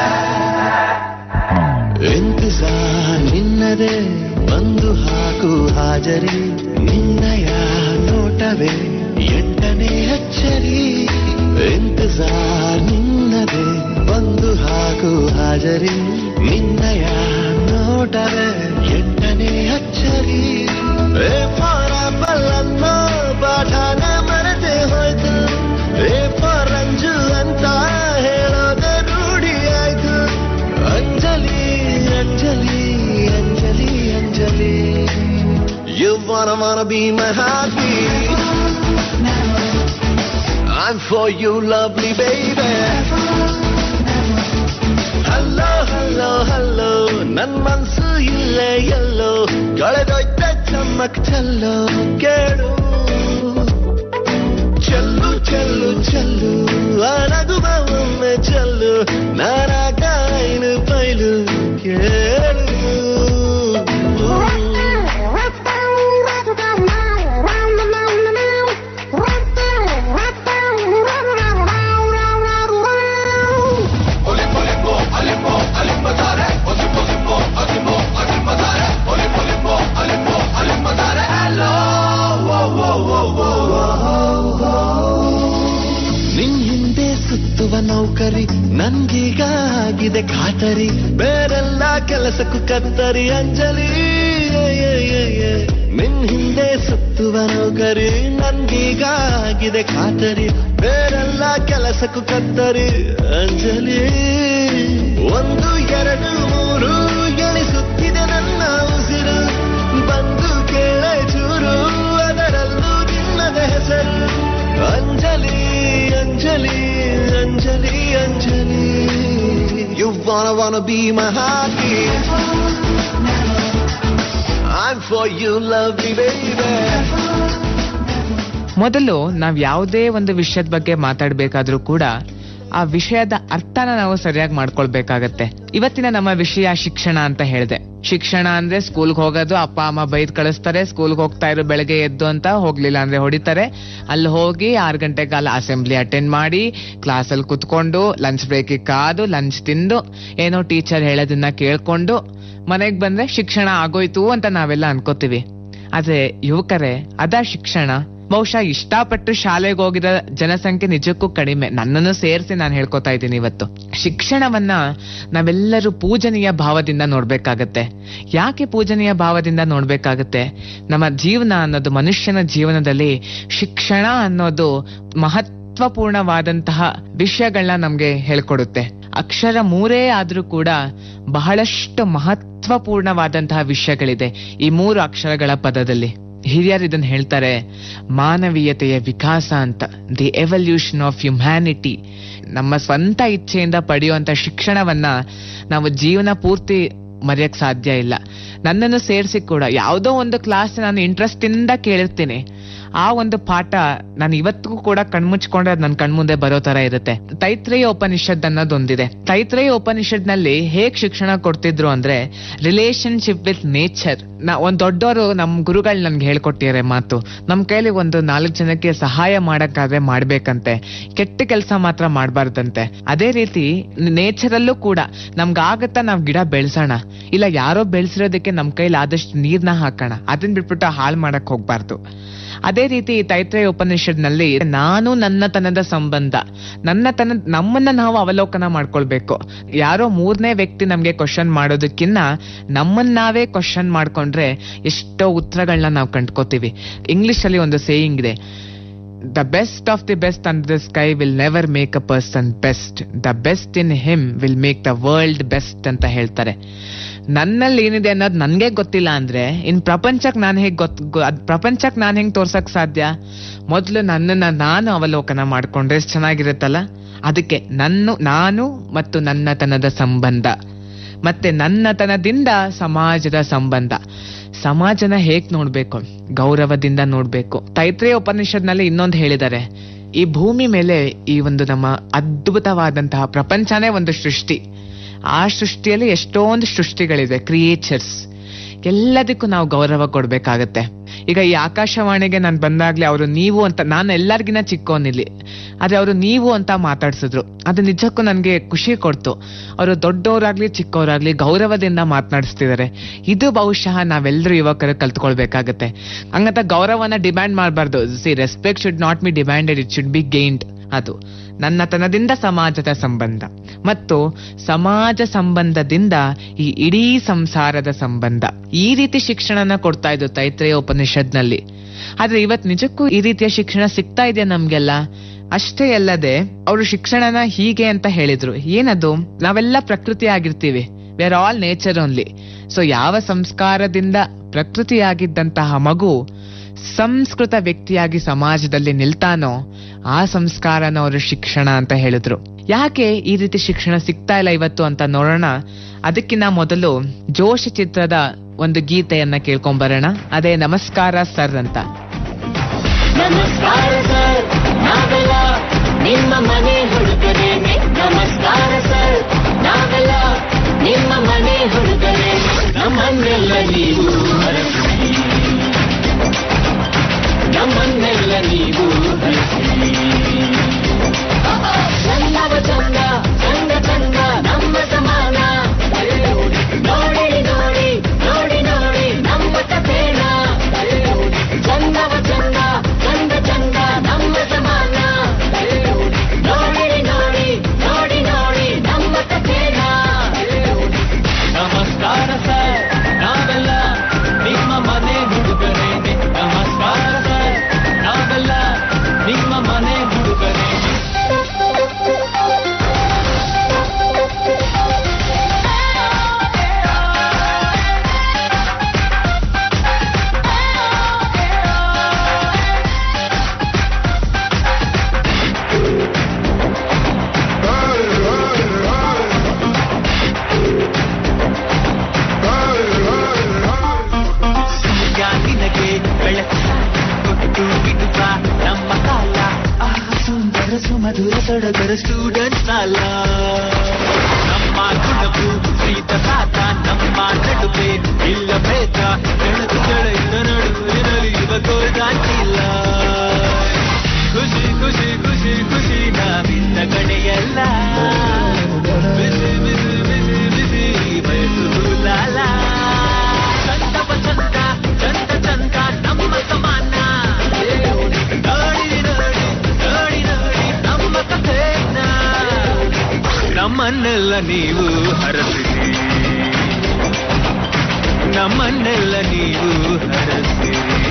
ಇಂತಜಾರ್ ನಿನ್ನದೇ ಬಂದು ಹಾಕು ಹಾಜರಿ ನಿನ್ನಯ ನೋಟವೇ ಎಂಟನೇ ಅಚ್ಚರಿ ಇಂತಜಾರ್ ನಿನ್ನದೇ ಬಂದು ಹಾಕು ಹಾಜರಿ ನಿನ್ನಯ ನೋಟವೇ ಎಂಟನೇ ಅಚ್ಚರಿ ಏ ಫಾರಾಪಲ್ ಅನ್ನೋ ಪಾಠನ ಮರೆತೆ ಹೋಯ್ತು ಏ ಫಾರಂಜು ಅಂತ ಹೇಳೋದ ರೂಢಿ ಆಯ್ತು Anjali Anjali Anjali Anjali You wanna wanna be my heartbeat I'm for you lovely baby Hello hello hello ನನ್ ಮನ್ಸು ಇಲ್ಲೇ ಎಲ್ಲೋ ಕಳೆದೋಯ್ತೆ ಚಮ್ಮಕ್ ಚಲ್ಲೋ ಕೇಳು ಚೆಲ್ಲು ಚೆಲ್ಲು ಚೆಲ್ಲು ಅನಗುವ ಒಮ್ಮೆ ಚೆಲ್ಲು ನಾನಾಗ ಐನು ಬೈಲು ಕೇಳು ನಿನ್ ಹಿಂದೆ ಸುತ್ತುವ ನೌಕರಿ ನನ್ಗೀಗ ಆಗಿದೆ ಖಾತರಿ ಬೇರೆಲ್ಲ ಕೆಲಸಕ್ಕೂ ಕತ್ತರಿ ಅಂಜಲಿ ಏ, ಏ, ಏ. ನಿನ್ ಹಿಂದೆ ಸುತ್ತುವ ನೌಕರಿ ನನ್ಗೀಗ ಆಗಿದೆ ಖಾತರಿ ಬೇರೆಲ್ಲ ಕೆಲಸಕ್ಕೂ ಕತ್ತರಿ ಅಂಜಲಿ ಒಂದು ಎರಡು ಮೂರು ಎಣಿಸುತ್ತಿದೆ ನನ್ನ ಉಸಿರು ಬಂದು ಕೇಳ ಚೂರು ಅದರಲ್ಲೂ ನಿನ್ನದ ಹೆಸರು Anjali Anjali Anjali Anjali You wanna wanna be my heartbeat I'm for you love me baby ಮೊದಲು ನಾವ್ ಯಾವುದೇ ಒಂದು ವಿಷಯದ ಬಗ್ಗೆ ಮಾತಾಡ್ಬೇಕಾದ್ರೂ ಕೂಡ ಆ ವಿಷಯದ ಅರ್ಥನ ನಾವು ಸರಿಯಾಗಿ ಮಾಡ್ಕೊಳ್ಬೇಕಾಗತ್ತೆ ಇವತ್ತಿನ ನಮ್ಮ ವಿಷಯ ಶಿಕ್ಷಣ ಅಂತ ಹೇಳಿದೆ ಶಿಕ್ಷಣ ಅಂದ್ರೆ ಸ್ಕೂಲ್ಗೆ ಹೋಗೋದು ಅಪ್ಪ ಅಮ್ಮ ಬೈದ್ ಕಳಿಸ್ತಾರೆ ಸ್ಕೂಲ್ಗೆ ಹೋಗ್ತಾ ಇರೋ ಬೆಳಗ್ಗೆ ಎದ್ದು ಅಂತ ಹೋಗ್ಲಿಲ್ಲ ಅಂದ್ರೆ ಹೊಡಿತಾರೆ ಅಲ್ಲಿ ಹೋಗಿ ಆರು ಗಂಟೆ ಕಾಲ ಅಸೆಂಬ್ಲಿ ಅಟೆಂಡ್ ಮಾಡಿ ಕ್ಲಾಸಲ್ಲಿ ಕುತ್ಕೊಂಡು ಲಂಚ್ ಬ್ರೇಕಿಗೆ ಕಾದು ಲಂಚ್ ತಿಂದು ಏನೋ ಟೀಚರ್ ಹೇಳೋದನ್ನ ಕೇಳ್ಕೊಂಡು ಮನೆಗೆ ಬಂದ್ರೆ ಶಿಕ್ಷಣ ಆಗೋಯ್ತು ಅಂತ ನಾವೆಲ್ಲ ಅನ್ಕೋತೀವಿ ಆದ್ರೆ ಯುವಕರೇ ಅದ ಶಿಕ್ಷಣ ಬಹುಶಃ ಇಷ್ಟಪಟ್ಟು ಶಾಲೆಗೆ ಹೋಗಿರೋ ಜನಸಂಖ್ಯೆ ನಿಜಕ್ಕೂ ಕಡಿಮೆ ನನ್ನನ್ನು ಸೇರಿಸಿ ನಾನು ಹೇಳ್ಕೊತಾ ಇದ್ದೀನಿ ಇವತ್ತು ಶಿಕ್ಷಣವನ್ನ ನಾವೆಲ್ಲರೂ ಪೂಜನೀಯ ಭಾವದಿಂದ ನೋಡ್ಬೇಕಾಗತ್ತೆ ಯಾಕೆ ಪೂಜನೀಯ ಭಾವದಿಂದ ನೋಡ್ಬೇಕಾಗತ್ತೆ ನಮ್ಮ ಜೀವನ ಅನ್ನೋದು ಮನುಷ್ಯನ ಜೀವನದಲ್ಲಿ ಶಿಕ್ಷಣ ಅನ್ನೋದು ಮಹತ್ವಪೂರ್ಣವಾದಂತಹ ವಿಷಯಗಳನ್ನ ನಮ್ಗೆ ಹೇಳ್ಕೊಡುತ್ತೆ ಅಕ್ಷರ ಮೂರೇ ಆದ್ರೂ ಕೂಡ ಬಹಳಷ್ಟು ಮಹತ್ವಪೂರ್ಣವಾದಂತಹ ವಿಷಯಗಳಿದೆ ಈ ಮೂರು ಅಕ್ಷರಗಳ ಪದದಲ್ಲಿ ಹಿರಿಯರು ಇದನ್ನ ಹೇಳ್ತಾರೆ ಮಾನವೀಯತೆಯ ವಿಕಾಸ ಅಂತ ದಿ ಎವಲ್ಯೂಷನ್ ಆಫ್ ಹ್ಯುಮ್ಯಾನಿಟಿ ನಮ್ಮ ಸ್ವಂತ ಇಚ್ಛೆಯಿಂದ ಪಡೆಯುವಂತ ಶಿಕ್ಷಣವನ್ನ ನಾವು ಜೀವನ ಪೂರ್ತಿ ಮರೆಯಕ್ ಸಾಧ್ಯ ಇಲ್ಲ ನನ್ನನ್ನು ಸೇರಿಸಿ ಕೂಡ ಯಾವುದೋ ಒಂದು ಕ್ಲಾಸ್ ನಾನು ಇಂಟ್ರೆಸ್ಟ್ ಇಂದ ಕೇಳಿರ್ತೀನಿ ಆ ಒಂದು ಪಾಠ ನಾನು ಇವತ್ತಿಗೂ ಕೂಡ ಕಣ್ಮುಚ್ಕೊಂಡ್ರೆ ಅದು ನನ್ನ ಕಣ್ಮುಂದೆ ಬರೋ ತರ ಇರುತ್ತೆ ತೈತ್ರೇಯ ಉಪನಿಷತ್ ಅನ್ನೋದೊಂದಿದೆ ತೈತ್ರೇಯ ಉಪನಿಷತ್ ನಲ್ಲಿ ಹೇಗ್ ಶಿಕ್ಷಣ ಕೊಡ್ತಿದ್ರು ಅಂದ್ರೆ ರಿಲೇಶನ್ಶಿಪ್ ವಿತ್ ನೇಚರ್ ನಾ ಒಂದ್ ದೊಡ್ಡವರು ನಮ್ ಗುರುಗಳು ನನ್ಗೆ ಹೇಳ್ಕೊಟ್ಟಿದ್ದಾರೆ ಮಾತು ನಮ್ ಕೈಲಿ ಒಂದು ನಾಲ್ಕು ಜನಕ್ಕೆ ಸಹಾಯ ಮಾಡಕ್ಕಾದ್ರೆ ಮಾಡ್ಬೇಕಂತೆ ಕೆಟ್ಟ ಕೆಲಸ ಮಾತ್ರ ಮಾಡಬಾರ್ದಂತೆ ಅದೇ ರೀತಿ ನೇಚರಲ್ಲೂ ಕೂಡ ನಮ್ಗಾಗತ್ತಾ ನಾವ್ ಗಿಡ ಬೆಳ್ಸೋಣ ಇಲ್ಲ ಯಾರೋ ಬೆಳೆಸಿರೋದಕ್ಕೆ ನಮ್ ಕೈಲಿ ಆದಷ್ಟು ನೀರ್ನ ಹಾಕೋಣ ಅದನ್ನ ಬಿಟ್ಬಿಟ್ಟು ಹಾಳು ಮಾಡಕ್ ಹೋಗ್ಬಾರ್ದು ಅದೇ ರೀತಿ ತೈತ್ರೇಯ ಉಪನಿಷತ್ನಲ್ಲಿ ನಾನು ನನ್ನತನದ ಸಂಬಂಧ ನನ್ನತನ ನಮ್ಮನ್ನ ನಾವು ಅವಲೋಕನ ಮಾಡ್ಕೊಳ್ಬೇಕು ಯಾರೋ ಮೂರನೇ ವ್ಯಕ್ತಿ ನಮ್ಗೆ ಕ್ವಶನ್ ಮಾಡೋದಕ್ಕಿನ್ನ ನಮ್ಮನ್ನ ನಾವೇ ಕ್ವಶನ್ ಮಾಡ್ಕೊಂಡ್ರೆ ಎಷ್ಟೋ ಉತ್ತರಗಳನ್ನ ನಾವು ಕಂಡ್ಕೋತೀವಿ ಇಂಗ್ಲಿಷ್ ಅಲ್ಲಿ ಒಂದು ಸೇಯಿಂಗ್ ಇದೆ the best of the best and the sky will never make a person best the best in him will make the world best ಅಂತ ಹೇಳ್ತಾರೆ ನನ್ನಲ್ಲಿ ಏನಿದೆ ಅನ್ನೋದು ನನ್ಗೆ ಗೊತ್ತಿಲ್ಲ ಅಂದ್ರೆ ಇನ್ ಪ್ರಪಂಚಕ್ ನಾನು ಹೇಗ್ ಗೊತ್ ಗೊ- ಅದ್ ಪ್ರಪಂಚಕ್ ನಾನ್ ಹೆಂಗ್ ತೋರ್ಸಕ್ ಸಾಧ್ಯ ಮೊದ್ಲು ನನ್ನನ್ನ ನಾನು ಅವಲೋಕನ ಮಾಡ್ಕೊಂಡ್ರೆ ಎಷ್ಟ್ ಚೆನ್ನಾಗಿರುತ್ತಲ್ಲ ಅದಕ್ಕೆ ನನ್ನ ನಾನು ಮತ್ತು ನನ್ನತನದ ಸಂಬಂಧ ಮತ್ತೆ ನನ್ನತನದಿಂದ ಸಮಾಜದ ಸಂಬಂಧ ಸಮಾಜನ ಹೇಗ್ ನೋಡ್ಬೇಕು ಗೌರವದಿಂದ ನೋಡ್ಬೇಕು ತೈತ್ರೇಯ ಉಪನಿಷತ್ನಲ್ಲಿ ಇನ್ನೊಂದು ಹೇಳಿದ್ದಾರೆ ಈ ಭೂಮಿ ಮೇಲೆ ಈ ಒಂದು ನಮ್ಮ ಅದ್ಭುತವಾದಂತಹ ಪ್ರಪಂಚನೇ ಒಂದು ಸೃಷ್ಟಿ ಆ ಸೃಷ್ಟಿಯಲ್ಲಿ ಎಷ್ಟೊಂದು ಸೃಷ್ಟಿಗಳಿದೆ ಕ್ರಿಯೇಚರ್ಸ್ ಎಲ್ಲದಕ್ಕೂ ನಾವು ಗೌರವ ಕೊಡ್ಬೇಕಾಗತ್ತೆ ಈಗ ಈ ಆಕಾಶವಾಣಿಗೆ ನಾನು ಬಂದಾಗ್ಲೇ ಅವರು ನೀವು ಅಂತ ನಾನು ಎಲ್ಲರಿಗಿನ ಚಿಕ್ಕೋನಿಲ್ಲಿ ಆದ್ರೆ ಅವರು ನೀವು ಅಂತ ಮಾತಾಡ್ಸಿದ್ರು ಅದು ನಿಜಕ್ಕೂ ನನಗೆ ಖುಷಿ ಕೊಡ್ತು ಅವರು ದೊಡ್ಡವರಾಗ್ಲಿ ಚಿಕ್ಕವರಾಗ್ಲಿ ಗೌರವದಿಂದ ಮಾತನಾಡಿಸ್ತಿದ್ದಾರೆ ಇದು ಬಹುಶಃ ನಾವೆಲ್ಲರೂ ಯುವಕರು ಕಲ್ತ್ಕೊಳ್ಬೇಕಾಗತ್ತೆ ಹಂಗಂತ ಗೌರವನ ಡಿಮ್ಯಾಂಡ್ ಮಾಡಬಾರ್ದು see respect should not be demanded it should be gained ಅದು ನನ್ನತನದಿಂದ ಸಮಾಜದ ಸಂಬಂಧ ಮತ್ತು ಸಮಾಜ ಸಂಬಂಧದಿಂದ ಈ ಇಡೀ ಸಂಸಾರದ ಸಂಬಂಧ ಈ ರೀತಿ ಶಿಕ್ಷಣನ ಕೊಡ್ತಾ ಇದ್ದು ತೈತ್ರೇಯ ಉಪನಿಷತ್ನಲ್ಲಿ ಆದ್ರೆ ಇವತ್ ನಿಜಕ್ಕೂ ಈ ರೀತಿಯ ಶಿಕ್ಷಣ ಸಿಗ್ತಾ ಇದೆಯಾ ನಮ್ಗೆಲ್ಲ ಅಷ್ಟೇ ಅಲ್ಲದೆ ಅವರು ಶಿಕ್ಷಣನ ಹೀಗೆ ಅಂತ ಹೇಳಿದ್ರು ಏನದು ನಾವೆಲ್ಲ ಪ್ರಕೃತಿ ಆಗಿರ್ತೀವಿ we are all nature only so ಯಾವ ಸಂಸ್ಕಾರದಿಂದ ಪ್ರಕೃತಿಯಾಗಿದ್ದಂತಹ ಮಗು ಸಂಸ್ಕೃತ ವ್ಯಕ್ತಿಯಾಗಿ ಸಮಾಜದಲ್ಲಿ ನಿಲ್ತಾನೋ ಆ ಸಂಸ್ಕಾರನ ಅವರು ಶಿಕ್ಷಣ ಅಂತ ಹೇಳಿದ್ರು ಯಾಕೆ ಈ ರೀತಿ ಶಿಕ್ಷಣ ಸಿಗ್ತಾ ಇಲ್ಲ ಇವತ್ತು ಅಂತ ನೋಡೋಣ ಅದಕ್ಕಿಂತ ಮೊದಲು ಜೋಶ್ ಚಿತ್ರದ ಒಂದು ಗೀತೆಯನ್ನ ಕೇಳ್ಕೊಂಬರೋಣ ಅದೇ ನಮಸ್ಕಾರ ಸರ್ ಅಂತ ನಮಸ್ಕಾರ ಸರ್ ನಾವೆಲ್ಲ ನಿಮ್ಮ ಮನೆ ಹುಡುಗರೇನೆ ನಮಸ್ಕಾರ ಸರ್ ನಾವೆಲ್ಲ ನಿಮ್ಮ ಮನೆ ಹುಡುಗರೇನೆ ನಮ್ಮನ್ನೆಲ್ಲ ನೀವು ಹರಸಿ ನಮ್ಮನ್ನೆಲ್ಲ ನೀವು ಹರಸಿ ಚಂದವ ಚಂದ ಚಂದ ಚಂದ ನಮ್ಮ ಸಮಾನ ನೋಡಿ ನೋಡಿ ನೋಡಿ ನೋಡಿ ನಮ್ಮ ಕಥೇನ ಚಂದವ ಚಂದ ಚಂದ ಚಂದ ನಮ್ಮ ಸಮಾನ ನೋಡಿ ನೋಡಿ ನೋಡಿ ನೋಡಿ ನಮ್ಮ ಕಥೇನ ನಮಸ್ಕಾರ ಸರ್ ನಾವೆಲ್ಲ ನಮ್ಮನ್ನೆಲ್ಲ ನೀವು ಹರಸಿರಿ ನಮ್ಮನ್ನೆಲ್ಲ ನೀವು ಹರಸಿರಿ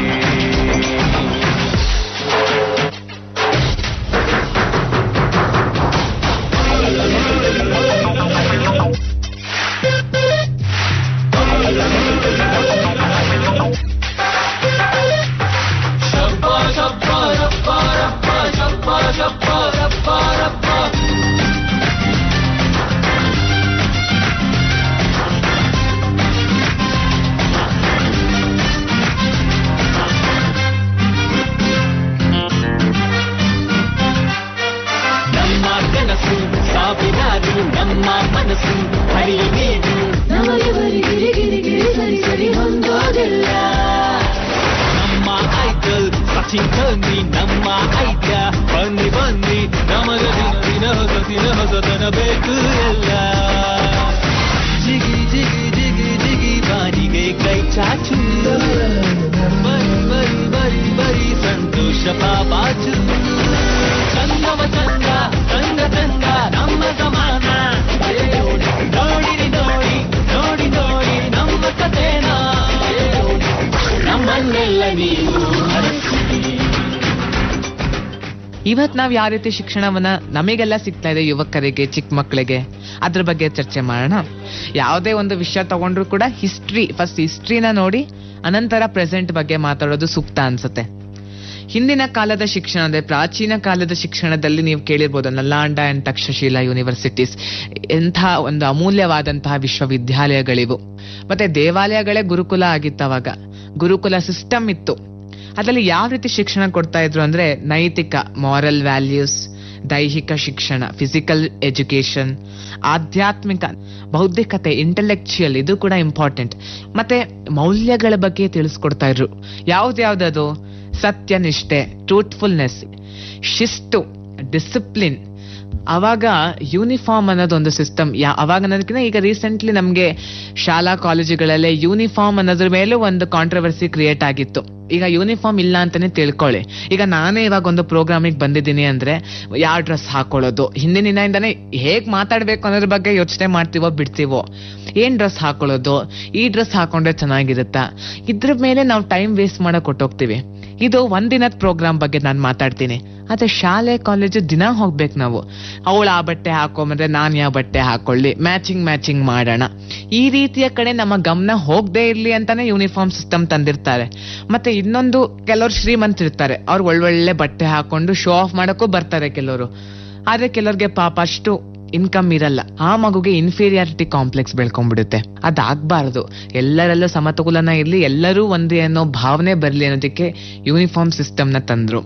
ನಮ್ಮ ಕನಸು ಸಾವಿರಾರು ನಮ್ಮ ಮನಸ್ಸು ಹರಿಯ ನೀರು ನಮ್ಮ ಐಡಲ್ ಸಚಿನ್ ಧೋನಿ ನಮ್ಮ ಐದ್ಯ ಬನ್ನಿ ಬನ್ನಿ ನಮಗ ದಿನ ಹೊಸ ದಿನ ಹೊಸತನ ಬೇಕು ಎಲ್ಲ ಜಿಗಿ ಜಿಗಿ ಜಿಗಿ ಜಿಗಿ ಬಾರಿಗೆ ಕೈ ಚಾಚು ಬರಿ ಬರಿ ಬರಿ ಬರಿ ಸಂತೋಷ ಪಾಪಾಚು ಚಂದವ ಚಂದ ಚಂದ ಚಂದ ನಮ್ಮ ಸಮಾನ ನೋಡಿರಿ ನೋಡಿ ನೋಡಿ ನೋಡಿ ನಮ್ಮ ಕಥೆನ ನಮ್ಮನ್ನೆಲ್ಲ ನೀವು ಹರಸಿರಿ ಇವತ್ ನಾವ್ ಯಾವ ರೀತಿ ಶಿಕ್ಷಣವನ್ನ ನಮಗೆಲ್ಲ ಸಿಗ್ತಾ ಇದೆ ಯುವಕರಿಗೆ ಚಿಕ್ಕ ಮಕ್ಕಳಿಗೆ ಅದ್ರ ಬಗ್ಗೆ ಚರ್ಚೆ ಮಾಡೋಣ ಯಾವುದೇ ಒಂದು ವಿಷಯ ತಗೊಂಡ್ರು ಕೂಡ ಹಿಸ್ಟ್ರಿ ಫಸ್ಟ್ ಹಿಸ್ಟ್ರಿನ ನೋಡಿ ಅನಂತರ ಪ್ರೆಸೆಂಟ್ ಬಗ್ಗೆ ಮಾತಾಡೋದು ಸೂಕ್ತ ಅನ್ಸುತ್ತೆ ಹಿಂದಿನ ಕಾಲದ ಶಿಕ್ಷಣ ಅಂದ್ರೆ ಪ್ರಾಚೀನ ಕಾಲದ ಶಿಕ್ಷಣದಲ್ಲಿ ನೀವು ಕೇಳಿರ್ಬೋದು ನಲ್ಲಾಂಡ ಅಂಡ್ ತಕ್ಷಶಿಲಾ ಯೂನಿವರ್ಸಿಟೀಸ್ ಎಂಥ ಒಂದು ಅಮೂಲ್ಯವಾದಂತಹ ವಿಶ್ವವಿದ್ಯಾಲಯಗಳಿವು ಮತ್ತೆ ದೇವಾಲಯಗಳೇ ಗುರುಕುಲ ಆಗಿತ್ತು ಅವಾಗ ಗುರುಕುಲ ಸಿಸ್ಟಮ್ ಇತ್ತು ಅದರಲ್ಲಿ ಯಾವ ರೀತಿ ಶಿಕ್ಷಣ ಕೊಡ್ತಾ ಇದ್ರು ಅಂದ್ರೆ ನೈತಿಕ ಮಾರಲ್ ವ್ಯಾಲ್ಯೂಸ್ ದೈಹಿಕ ಶಿಕ್ಷಣ ಫಿಸಿಕಲ್ ಎಜುಕೇಶನ್ ಆಧ್ಯಾತ್ಮಿಕ ಬೌದ್ಧಿಕತೆ ಇಂಟೆಲೆಕ್ಚುಯಲ್ ಇದು ಕೂಡ ಇಂಪಾರ್ಟೆಂಟ್ ಮತ್ತೆ ಮೌಲ್ಯಗಳ ಬಗ್ಗೆ ತಿಳಿಸ್ಕೊಡ್ತಾ ಇದ್ರು ಯಾವ್ದ್ಯಾವ್ದದು ಸತ್ಯನಿಷ್ಠೆ ಟ್ರೂತ್ಫುಲ್ನೆಸ್ ಶಿಸ್ತು ಡಿಸಿಪ್ಲಿನ್ ಅವಾಗ ಯೂನಿಫಾರ್ಮ್ ಅನ್ನೋದು ಒಂದು ಸಿಸ್ಟಮ್ ಯಾ ಅವಾಗ ಅನ್ನೋದಕ್ಕಿಂತ ಈಗ ರೀಸೆಂಟ್ಲಿ ನಮಗೆ ಶಾಲಾ ಕಾಲೇಜುಗಳಲ್ಲೇ ಯೂನಿಫಾರ್ಮ್ ಅನ್ನೋದ್ರ ಮೇಲೂ ಒಂದು ಕಾಂಟ್ರವರ್ಸಿ ಕ್ರಿಯೇಟ್ ಆಗಿತ್ತು ಈಗ ಯೂನಿಫಾರ್ಮ್ ಇಲ್ಲ ಅಂತಾನೆ ತಿಳ್ಕೊಳ್ಳಿ ಈಗ ನಾನೇ ಇವಾಗ ಒಂದು ಪ್ರೋಗ್ರಾಮಿಗೆ ಬಂದಿದ್ದೀನಿ ಅಂದ್ರೆ ಯಾವ ಡ್ರೆಸ್ ಹಾಕೊಳ್ಳೋದು ಹಿಂದಿನ ದಿನದಿಂದಾನೇ ಹೇಗ್ ಮಾತಾಡ್ಬೇಕು ಅನ್ನೋದ್ರ ಬಗ್ಗೆ ಯೋಚನೆ ಮಾಡ್ತೀವೋ ಬಿಡ್ತೀವೋ ಏನ್ ಡ್ರೆಸ್ ಹಾಕೊಳ್ಳೋದು ಈ ಡ್ರೆಸ್ ಹಾಕೊಂಡ್ರೆ ಚೆನ್ನಾಗಿರುತ್ತಾ ಇದ್ರ ಮೇಲೆ ನಾವು ಟೈಮ್ ವೇಸ್ಟ್ ಮಾಡಕ್ ಕೊಟ್ಟೋಗ್ತೀವಿ ಇದು ಒಂದಿನದ ಪ್ರೋಗ್ರಾಮ್ ಬಗ್ಗೆ ನಾನು ಮಾತಾಡ್ತೀನಿ ಆದ್ರೆ ಶಾಲೆ ಕಾಲೇಜು ದಿನ ಹೋಗ್ಬೇಕು ನಾವು ಅವಳು ಆ ಬಟ್ಟೆ ಹಾಕೊಂಬಂದ್ರೆ ನಾನ್ ಯಾವ ಬಟ್ಟೆ ಹಾಕೊಳ್ಳಿ ಮ್ಯಾಚಿಂಗ್ ಮ್ಯಾಚಿಂಗ್ ಮಾಡೋಣ ಈ ರೀತಿಯ ಕಡೆ ನಮ್ಮ ಗಮನ ಹೋಗದೆ ಇರ್ಲಿ ಅಂತಾನೆ ಯೂನಿಫಾರ್ಮ್ ಸಿಸ್ಟಮ್ ತಂದಿರ್ತಾರೆ ಮತ್ತೆ ಇನ್ನೊಂದು ಕೆಲವರು ಶ್ರೀಮಂತರಿರ್ತಾರೆ ಅವ್ರು ಒಳ್ಳೊಳ್ಳೆ ಬಟ್ಟೆ ಹಾಕೊಂಡು ಶೋ ಆಫ್ ಮಾಡಕ್ಕೂ ಬರ್ತಾರೆ ಕೆಲವರು ಆದ್ರೆ ಕೆಲವ್ರಿಗೆ ಪಾಪ ಅಷ್ಟು ಇನ್ಕಮ್ ಇರಲ್ಲ ಆ ಮಗುಗೆ ಇನ್ಫೀರಿಯಾರಿಟಿ ಕಾಂಪ್ಲೆಕ್ಸ್ ಬೆಳ್ಕೊಂಡ್ಬಿಡುತ್ತೆ ಅದಾಗಬಾರ್ದು ಎಲ್ಲರಲ್ಲೂ ಸಮತೋಲನ ಇರ್ಲಿ ಎಲ್ಲರೂ ಒಂದೇ ಅನ್ನೋ ಭಾವನೆ ಬರ್ಲಿ ಅನ್ನೋದಕ್ಕೆ ಯೂನಿಫಾರ್ಮ್ ಸಿಸ್ಟಮ್ ನ ತಂದ್ರು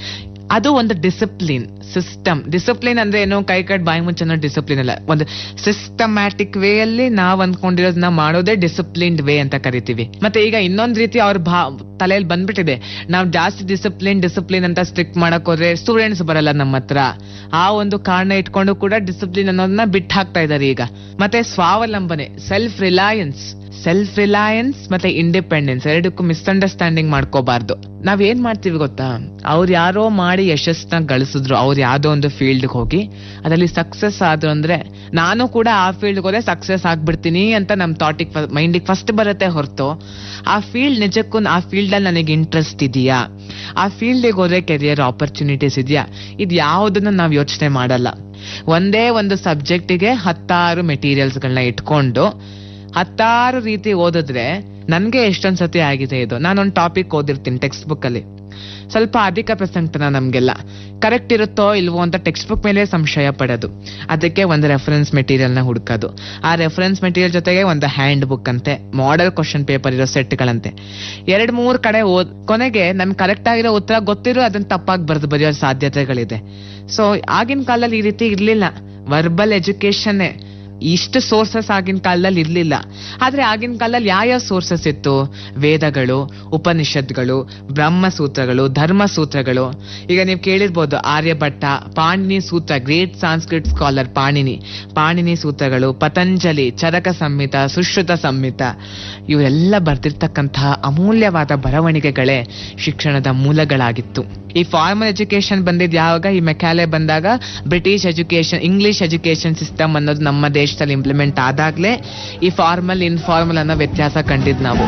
ಅದು ಒಂದು ಡಿಸಿಪ್ಲಿನ್ ಸಿಸ್ಟಮ್ ಡಿಸಿಪ್ಲಿನ್ ಅಂದ್ರೆ ಏನೋ ಕೈ ಕಟ್ ಬಾಯಿ ಮುಚ್ಚನೋ ಡಿಸಿಪ್ಲಿನ್ ಅಲ್ಲ ಒಂದು ಸಿಸ್ಟಮ್ಯಾಟಿಕ್ ವೇ ಅಲ್ಲಿ ನಾವ್ ಅಂದ್ಕೊಂಡಿರೋದನ್ನ ಮಾಡೋದೇ ಡಿಸಿಪ್ಲಿನ್ಡ್ ವೇ ಅಂತ ಕರಿತೀವಿ ಮತ್ತೆ ಈಗ ಇನ್ನೊಂದ್ ರೀತಿ ಅವ್ರ ಭಾ ತಲೆಯಲ್ಲಿ ಬಂದ್ಬಿಟ್ಟಿದೆ ನಾವ್ ಜಾಸ್ತಿ ಡಿಸಿಪ್ಲಿನ್ ಡಿಸಿಪ್ಲಿನ್ ಅಂತ ಸ್ಟ್ರಿಕ್ಟ್ ಮಾಡಕ್ ಹೋದ್ರೆ ಸ್ಟೂಡೆಂಟ್ಸ್ ಬರಲ್ಲ ನಮ್ಮ ಹತ್ರ ಆ ಒಂದು ಕಾರಣ ಇಟ್ಕೊಂಡು ಕೂಡ ಡಿಸಿಪ್ಲಿನ್ ಅನ್ನೋದನ್ನ ಬಿಟ್ಟು ಹಾಕ್ತಾ ಇದಾರೆ ಈಗ ಮತ್ತೆ ಸ್ವಾವಲಂಬನೆ ಸೆಲ್ಫ್ ರಿಲಯನ್ಸ್ ಸೆಲ್ಫ್ ರಿಲಯನ್ಸ್ ಮತ್ತೆ ಇಂಡಿಪೆಂಡೆನ್ಸ್ ಎರಡಕ್ಕೂ ಮಿಸ್ಅಂಡರ್ಸ್ಟ್ಯಾಂಡಿಂಗ್ ಮಾಡ್ಕೋಬಾರ್ದು ನಾವ್ ಏನ್ ಮಾಡ್ತೀವಿ ಗೊತ್ತಾ ಅವ್ರು ಯಾರೋ ಮಾಡಿ ಯಶಸ್ನ ಗಳಿಸಿದ್ರು ಅವ್ರು ಯಾವ್ದೋ ಒಂದು ಫೀಲ್ಡ್ ಹೋಗಿ ಅದರಲ್ಲಿ ಸಕ್ಸಸ್ ಆದ್ರು ಅಂದ್ರೆ ನಾನು ಕೂಡ ಆ ಫೀಲ್ಡ್ ಹೋದ್ರೆ ಸಕ್ಸಸ್ ಆಗ್ಬಿಡ್ತೀನಿ ಅಂತ ನಮ್ ಥಾಟಿಗೆ ಮೈಂಡಿಗೆ ಫಸ್ಟ್ ಬರುತ್ತೆ ಹೊರತು ಆ ಫೀಲ್ಡ್ ನಿಜಕ್ಕೂ ಆ ಫೀಲ್ಡ್ ಅಲ್ಲಿ ನನಗೆ ಇಂಟ್ರೆಸ್ಟ್ ಇದೆಯಾ ಆ ಫೀಲ್ಡಿಗೆ ಹೋದ್ರೆ ಕೆರಿಯರ್ ಆಪರ್ಚುನಿಟೀಸ್ ಇದೆಯಾ ಇದು ಯಾವುದನ್ನ ನಾವ್ ಯೋಚನೆ ಮಾಡಲ್ಲ ಒಂದೇ ಒಂದು ಸಬ್ಜೆಕ್ಟಿಗೆ ಹತ್ತಾರು ಮೆಟೀರಿಯಲ್ಸ್ ಗಳನ್ನ ಇಟ್ಕೊಂಡು ಹತ್ತಾರು ರೀತಿ ಓದಿದ್ರೆ ನನ್ಗೆ ಎಷ್ಟೊಂದ್ ಸತಿ ಆಗಿದೆ ಇದು ನಾನೊಂದು ಟಾಪಿಕ್ ಓದಿರ್ತೀನಿ ಟೆಕ್ಸ್ಟ್ ಬುಕ್ ಅಲ್ಲಿ ಸ್ವಲ್ಪ ಅಧಿಕ ಪ್ರಸಂಗತನ ನಮ್ಗೆಲ್ಲ ಕರೆಕ್ಟ್ ಇರುತ್ತೋ ಇಲ್ವೋ ಅಂತ ಟೆಕ್ಸ್ಟ್ ಬುಕ್ ಮೇಲೆ ಸಂಶಯ ಪಡೋದು ಅದಕ್ಕೆ ಒಂದು ರೆಫರೆನ್ಸ್ ಮೆಟೀರಿಯಲ್ ನ ಹುಡುಕೋದು ಆ ರೆಫರೆನ್ಸ್ ಮೆಟೀರಿಯಲ್ ಜೊತೆಗೆ ಒಂದು ಹ್ಯಾಂಡ್ ಬುಕ್ ಅಂತೆ ಮಾಡೆಲ್ ಕ್ವಶನ್ ಪೇಪರ್ ಇರೋ ಸೆಟ್ಗಳಂತೆ ಎರಡ್ ಮೂರ್ ಕಡೆ ಓದ್ ಕೊನೆಗೆ ನನ್ ಕರೆಕ್ಟ್ ಆಗಿರೋ ಉತ್ತರ ಗೊತ್ತಿರೋ ಅದನ್ನ ತಪ್ಪಾಗಿ ಬರ್ದು ಬರೆಯೋ ಸಾಧ್ಯತೆಗಳಿದೆ ಸೊ ಆಗಿನ ಕಾಲದಲ್ಲಿ ಈ ರೀತಿ ಇರ್ಲಿಲ್ಲ ವರ್ಬಲ್ ಎಜುಕೇಶನ್ ಇಷ್ಟು ಸೋರ್ಸಸ್ ಆಗಿನ ಕಾಲದಲ್ಲಿ ಇರ್ಲಿಲ್ಲ ಆದ್ರೆ ಆಗಿನ ಕಾಲದಲ್ಲಿ ಯಾವ ಸೋರ್ಸಸ್ ಇತ್ತು ವೇದಗಳು ಉಪನಿಷತ್ಗಳು ಬ್ರಹ್ಮಸೂತ್ರಗಳು ಧರ್ಮಸೂತ್ರಗಳು ಈಗ ನೀವು ಕೇಳಿರ್ಬೋದು ಆರ್ಯಭಟ್ಟ ಪಾಣಿನಿ ಸೂತ್ರ ಗ್ರೇಟ್ ಸಾಂಸ್ಕ್ರಿಟ್ ಸ್ಕಾಲರ್ ಪಾಣಿನಿ ಪಾಣಿನಿ ಸೂತ್ರಗಳು ಪತಂಜಲಿ ಚರಕ ಸಂಹಿತ ಸುಶ್ರುತ ಸಂಹಿತ ಇವರೆಲ್ಲ ಬರ್ತಿರ್ತಕ್ಕಂತಹ ಅಮೂಲ್ಯವಾದ ಬರವಣಿಗೆಗಳೇ ಶಿಕ್ಷಣದ ಮೂಲಗಳಾಗಿತ್ತು ಈ ಫಾರ್ಮಲ್ ಎಜುಕೇಶನ್ ಬಂದಿದ್ ಯಾವಾಗ ಈ ಮೆಕ್ಯಾಲೆ ಬಂದಾಗ British education English education system ಅನ್ನೋದು ನಮ್ಮ ದೇಶದಲ್ಲಿ ಇಂಪ್ಲಿಮೆಂಟ್ ಆದಾಗ್ಲೇ ಈ ಫಾರ್ಮಲ್ ಇನ್ಫಾರ್ಮಲ್ ಅನ್ನೋ ವ್ಯತ್ಯಾಸ ಕಂಡಿದ್ ನಾವು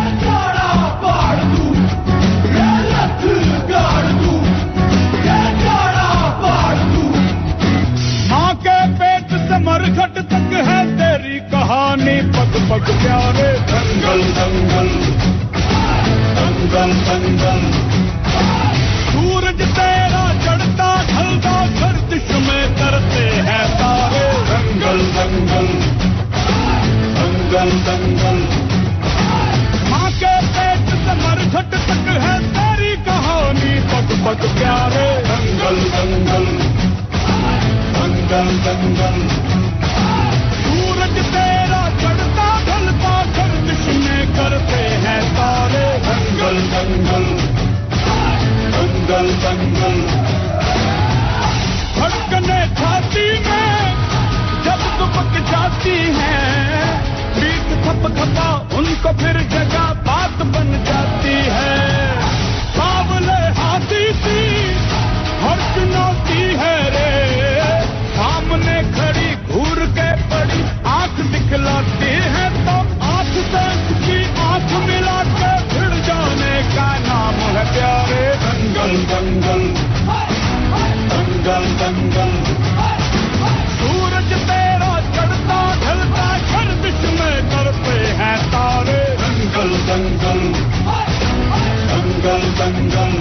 माँ के पेट से मरघट तक है तेरी कहानी पग पग प्यारे दंगल दंगल दंगल दंगल सूरज तेरा चढ़ता ढलता गर्दिश में करते हैं तारे दंगल दंगल दंगल दंगल माँ के पेट से मरघट तक है तेरी कहानी पग पग प्यारे दंगल दंगल दंगल दंगल सूरज तेरा चढ़ता ढलता गर्दिश में करते हैं तारे दंगल दंगल दंगल दंगल धड़कने छाती में जब दुपक जाती है बीच थप थपा उनको फिर जगह बात बन जाती है बावले हाथी सी हर चुनौती है रे सामने खड़ी घूर के पड़ी आंख दिखलाती है तो आंख से की आंख मिला के भिड़ जाने का नाम है प्यारे दंगल दंगल दंगल दंगल सूरज तेरा चढ़ता ढलता गर्दिश में करते हैं तारे दंगल दंगल दंगल दंगल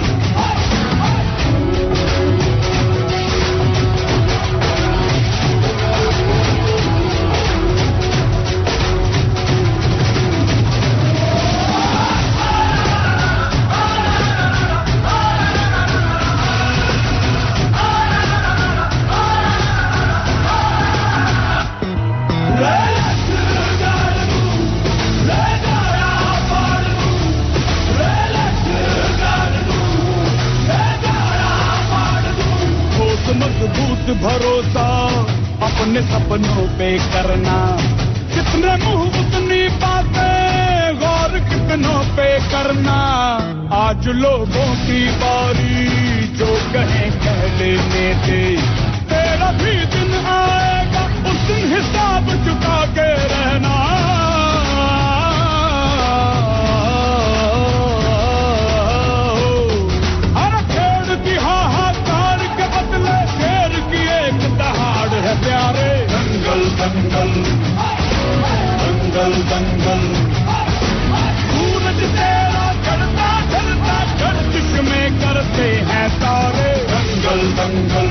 ठोस मजबूत भरोसा अपने सपनों पे करना जितने मुंह उतनी बातें गौर कितनों पे करना आज लोगों की बारी जो कहें कह लेने दे तेरा भी दिन आएगा उस दिन हिसाब चुका के रहना हर खेड़ की हाहाकार के बदले शेर की एक दहाड़ है प्यारे दंगल दंगल दंगल दंगल सूरज तेरा चढ़ता चढ़ता गर्दिश में करते हैं तारे दंगल दंगल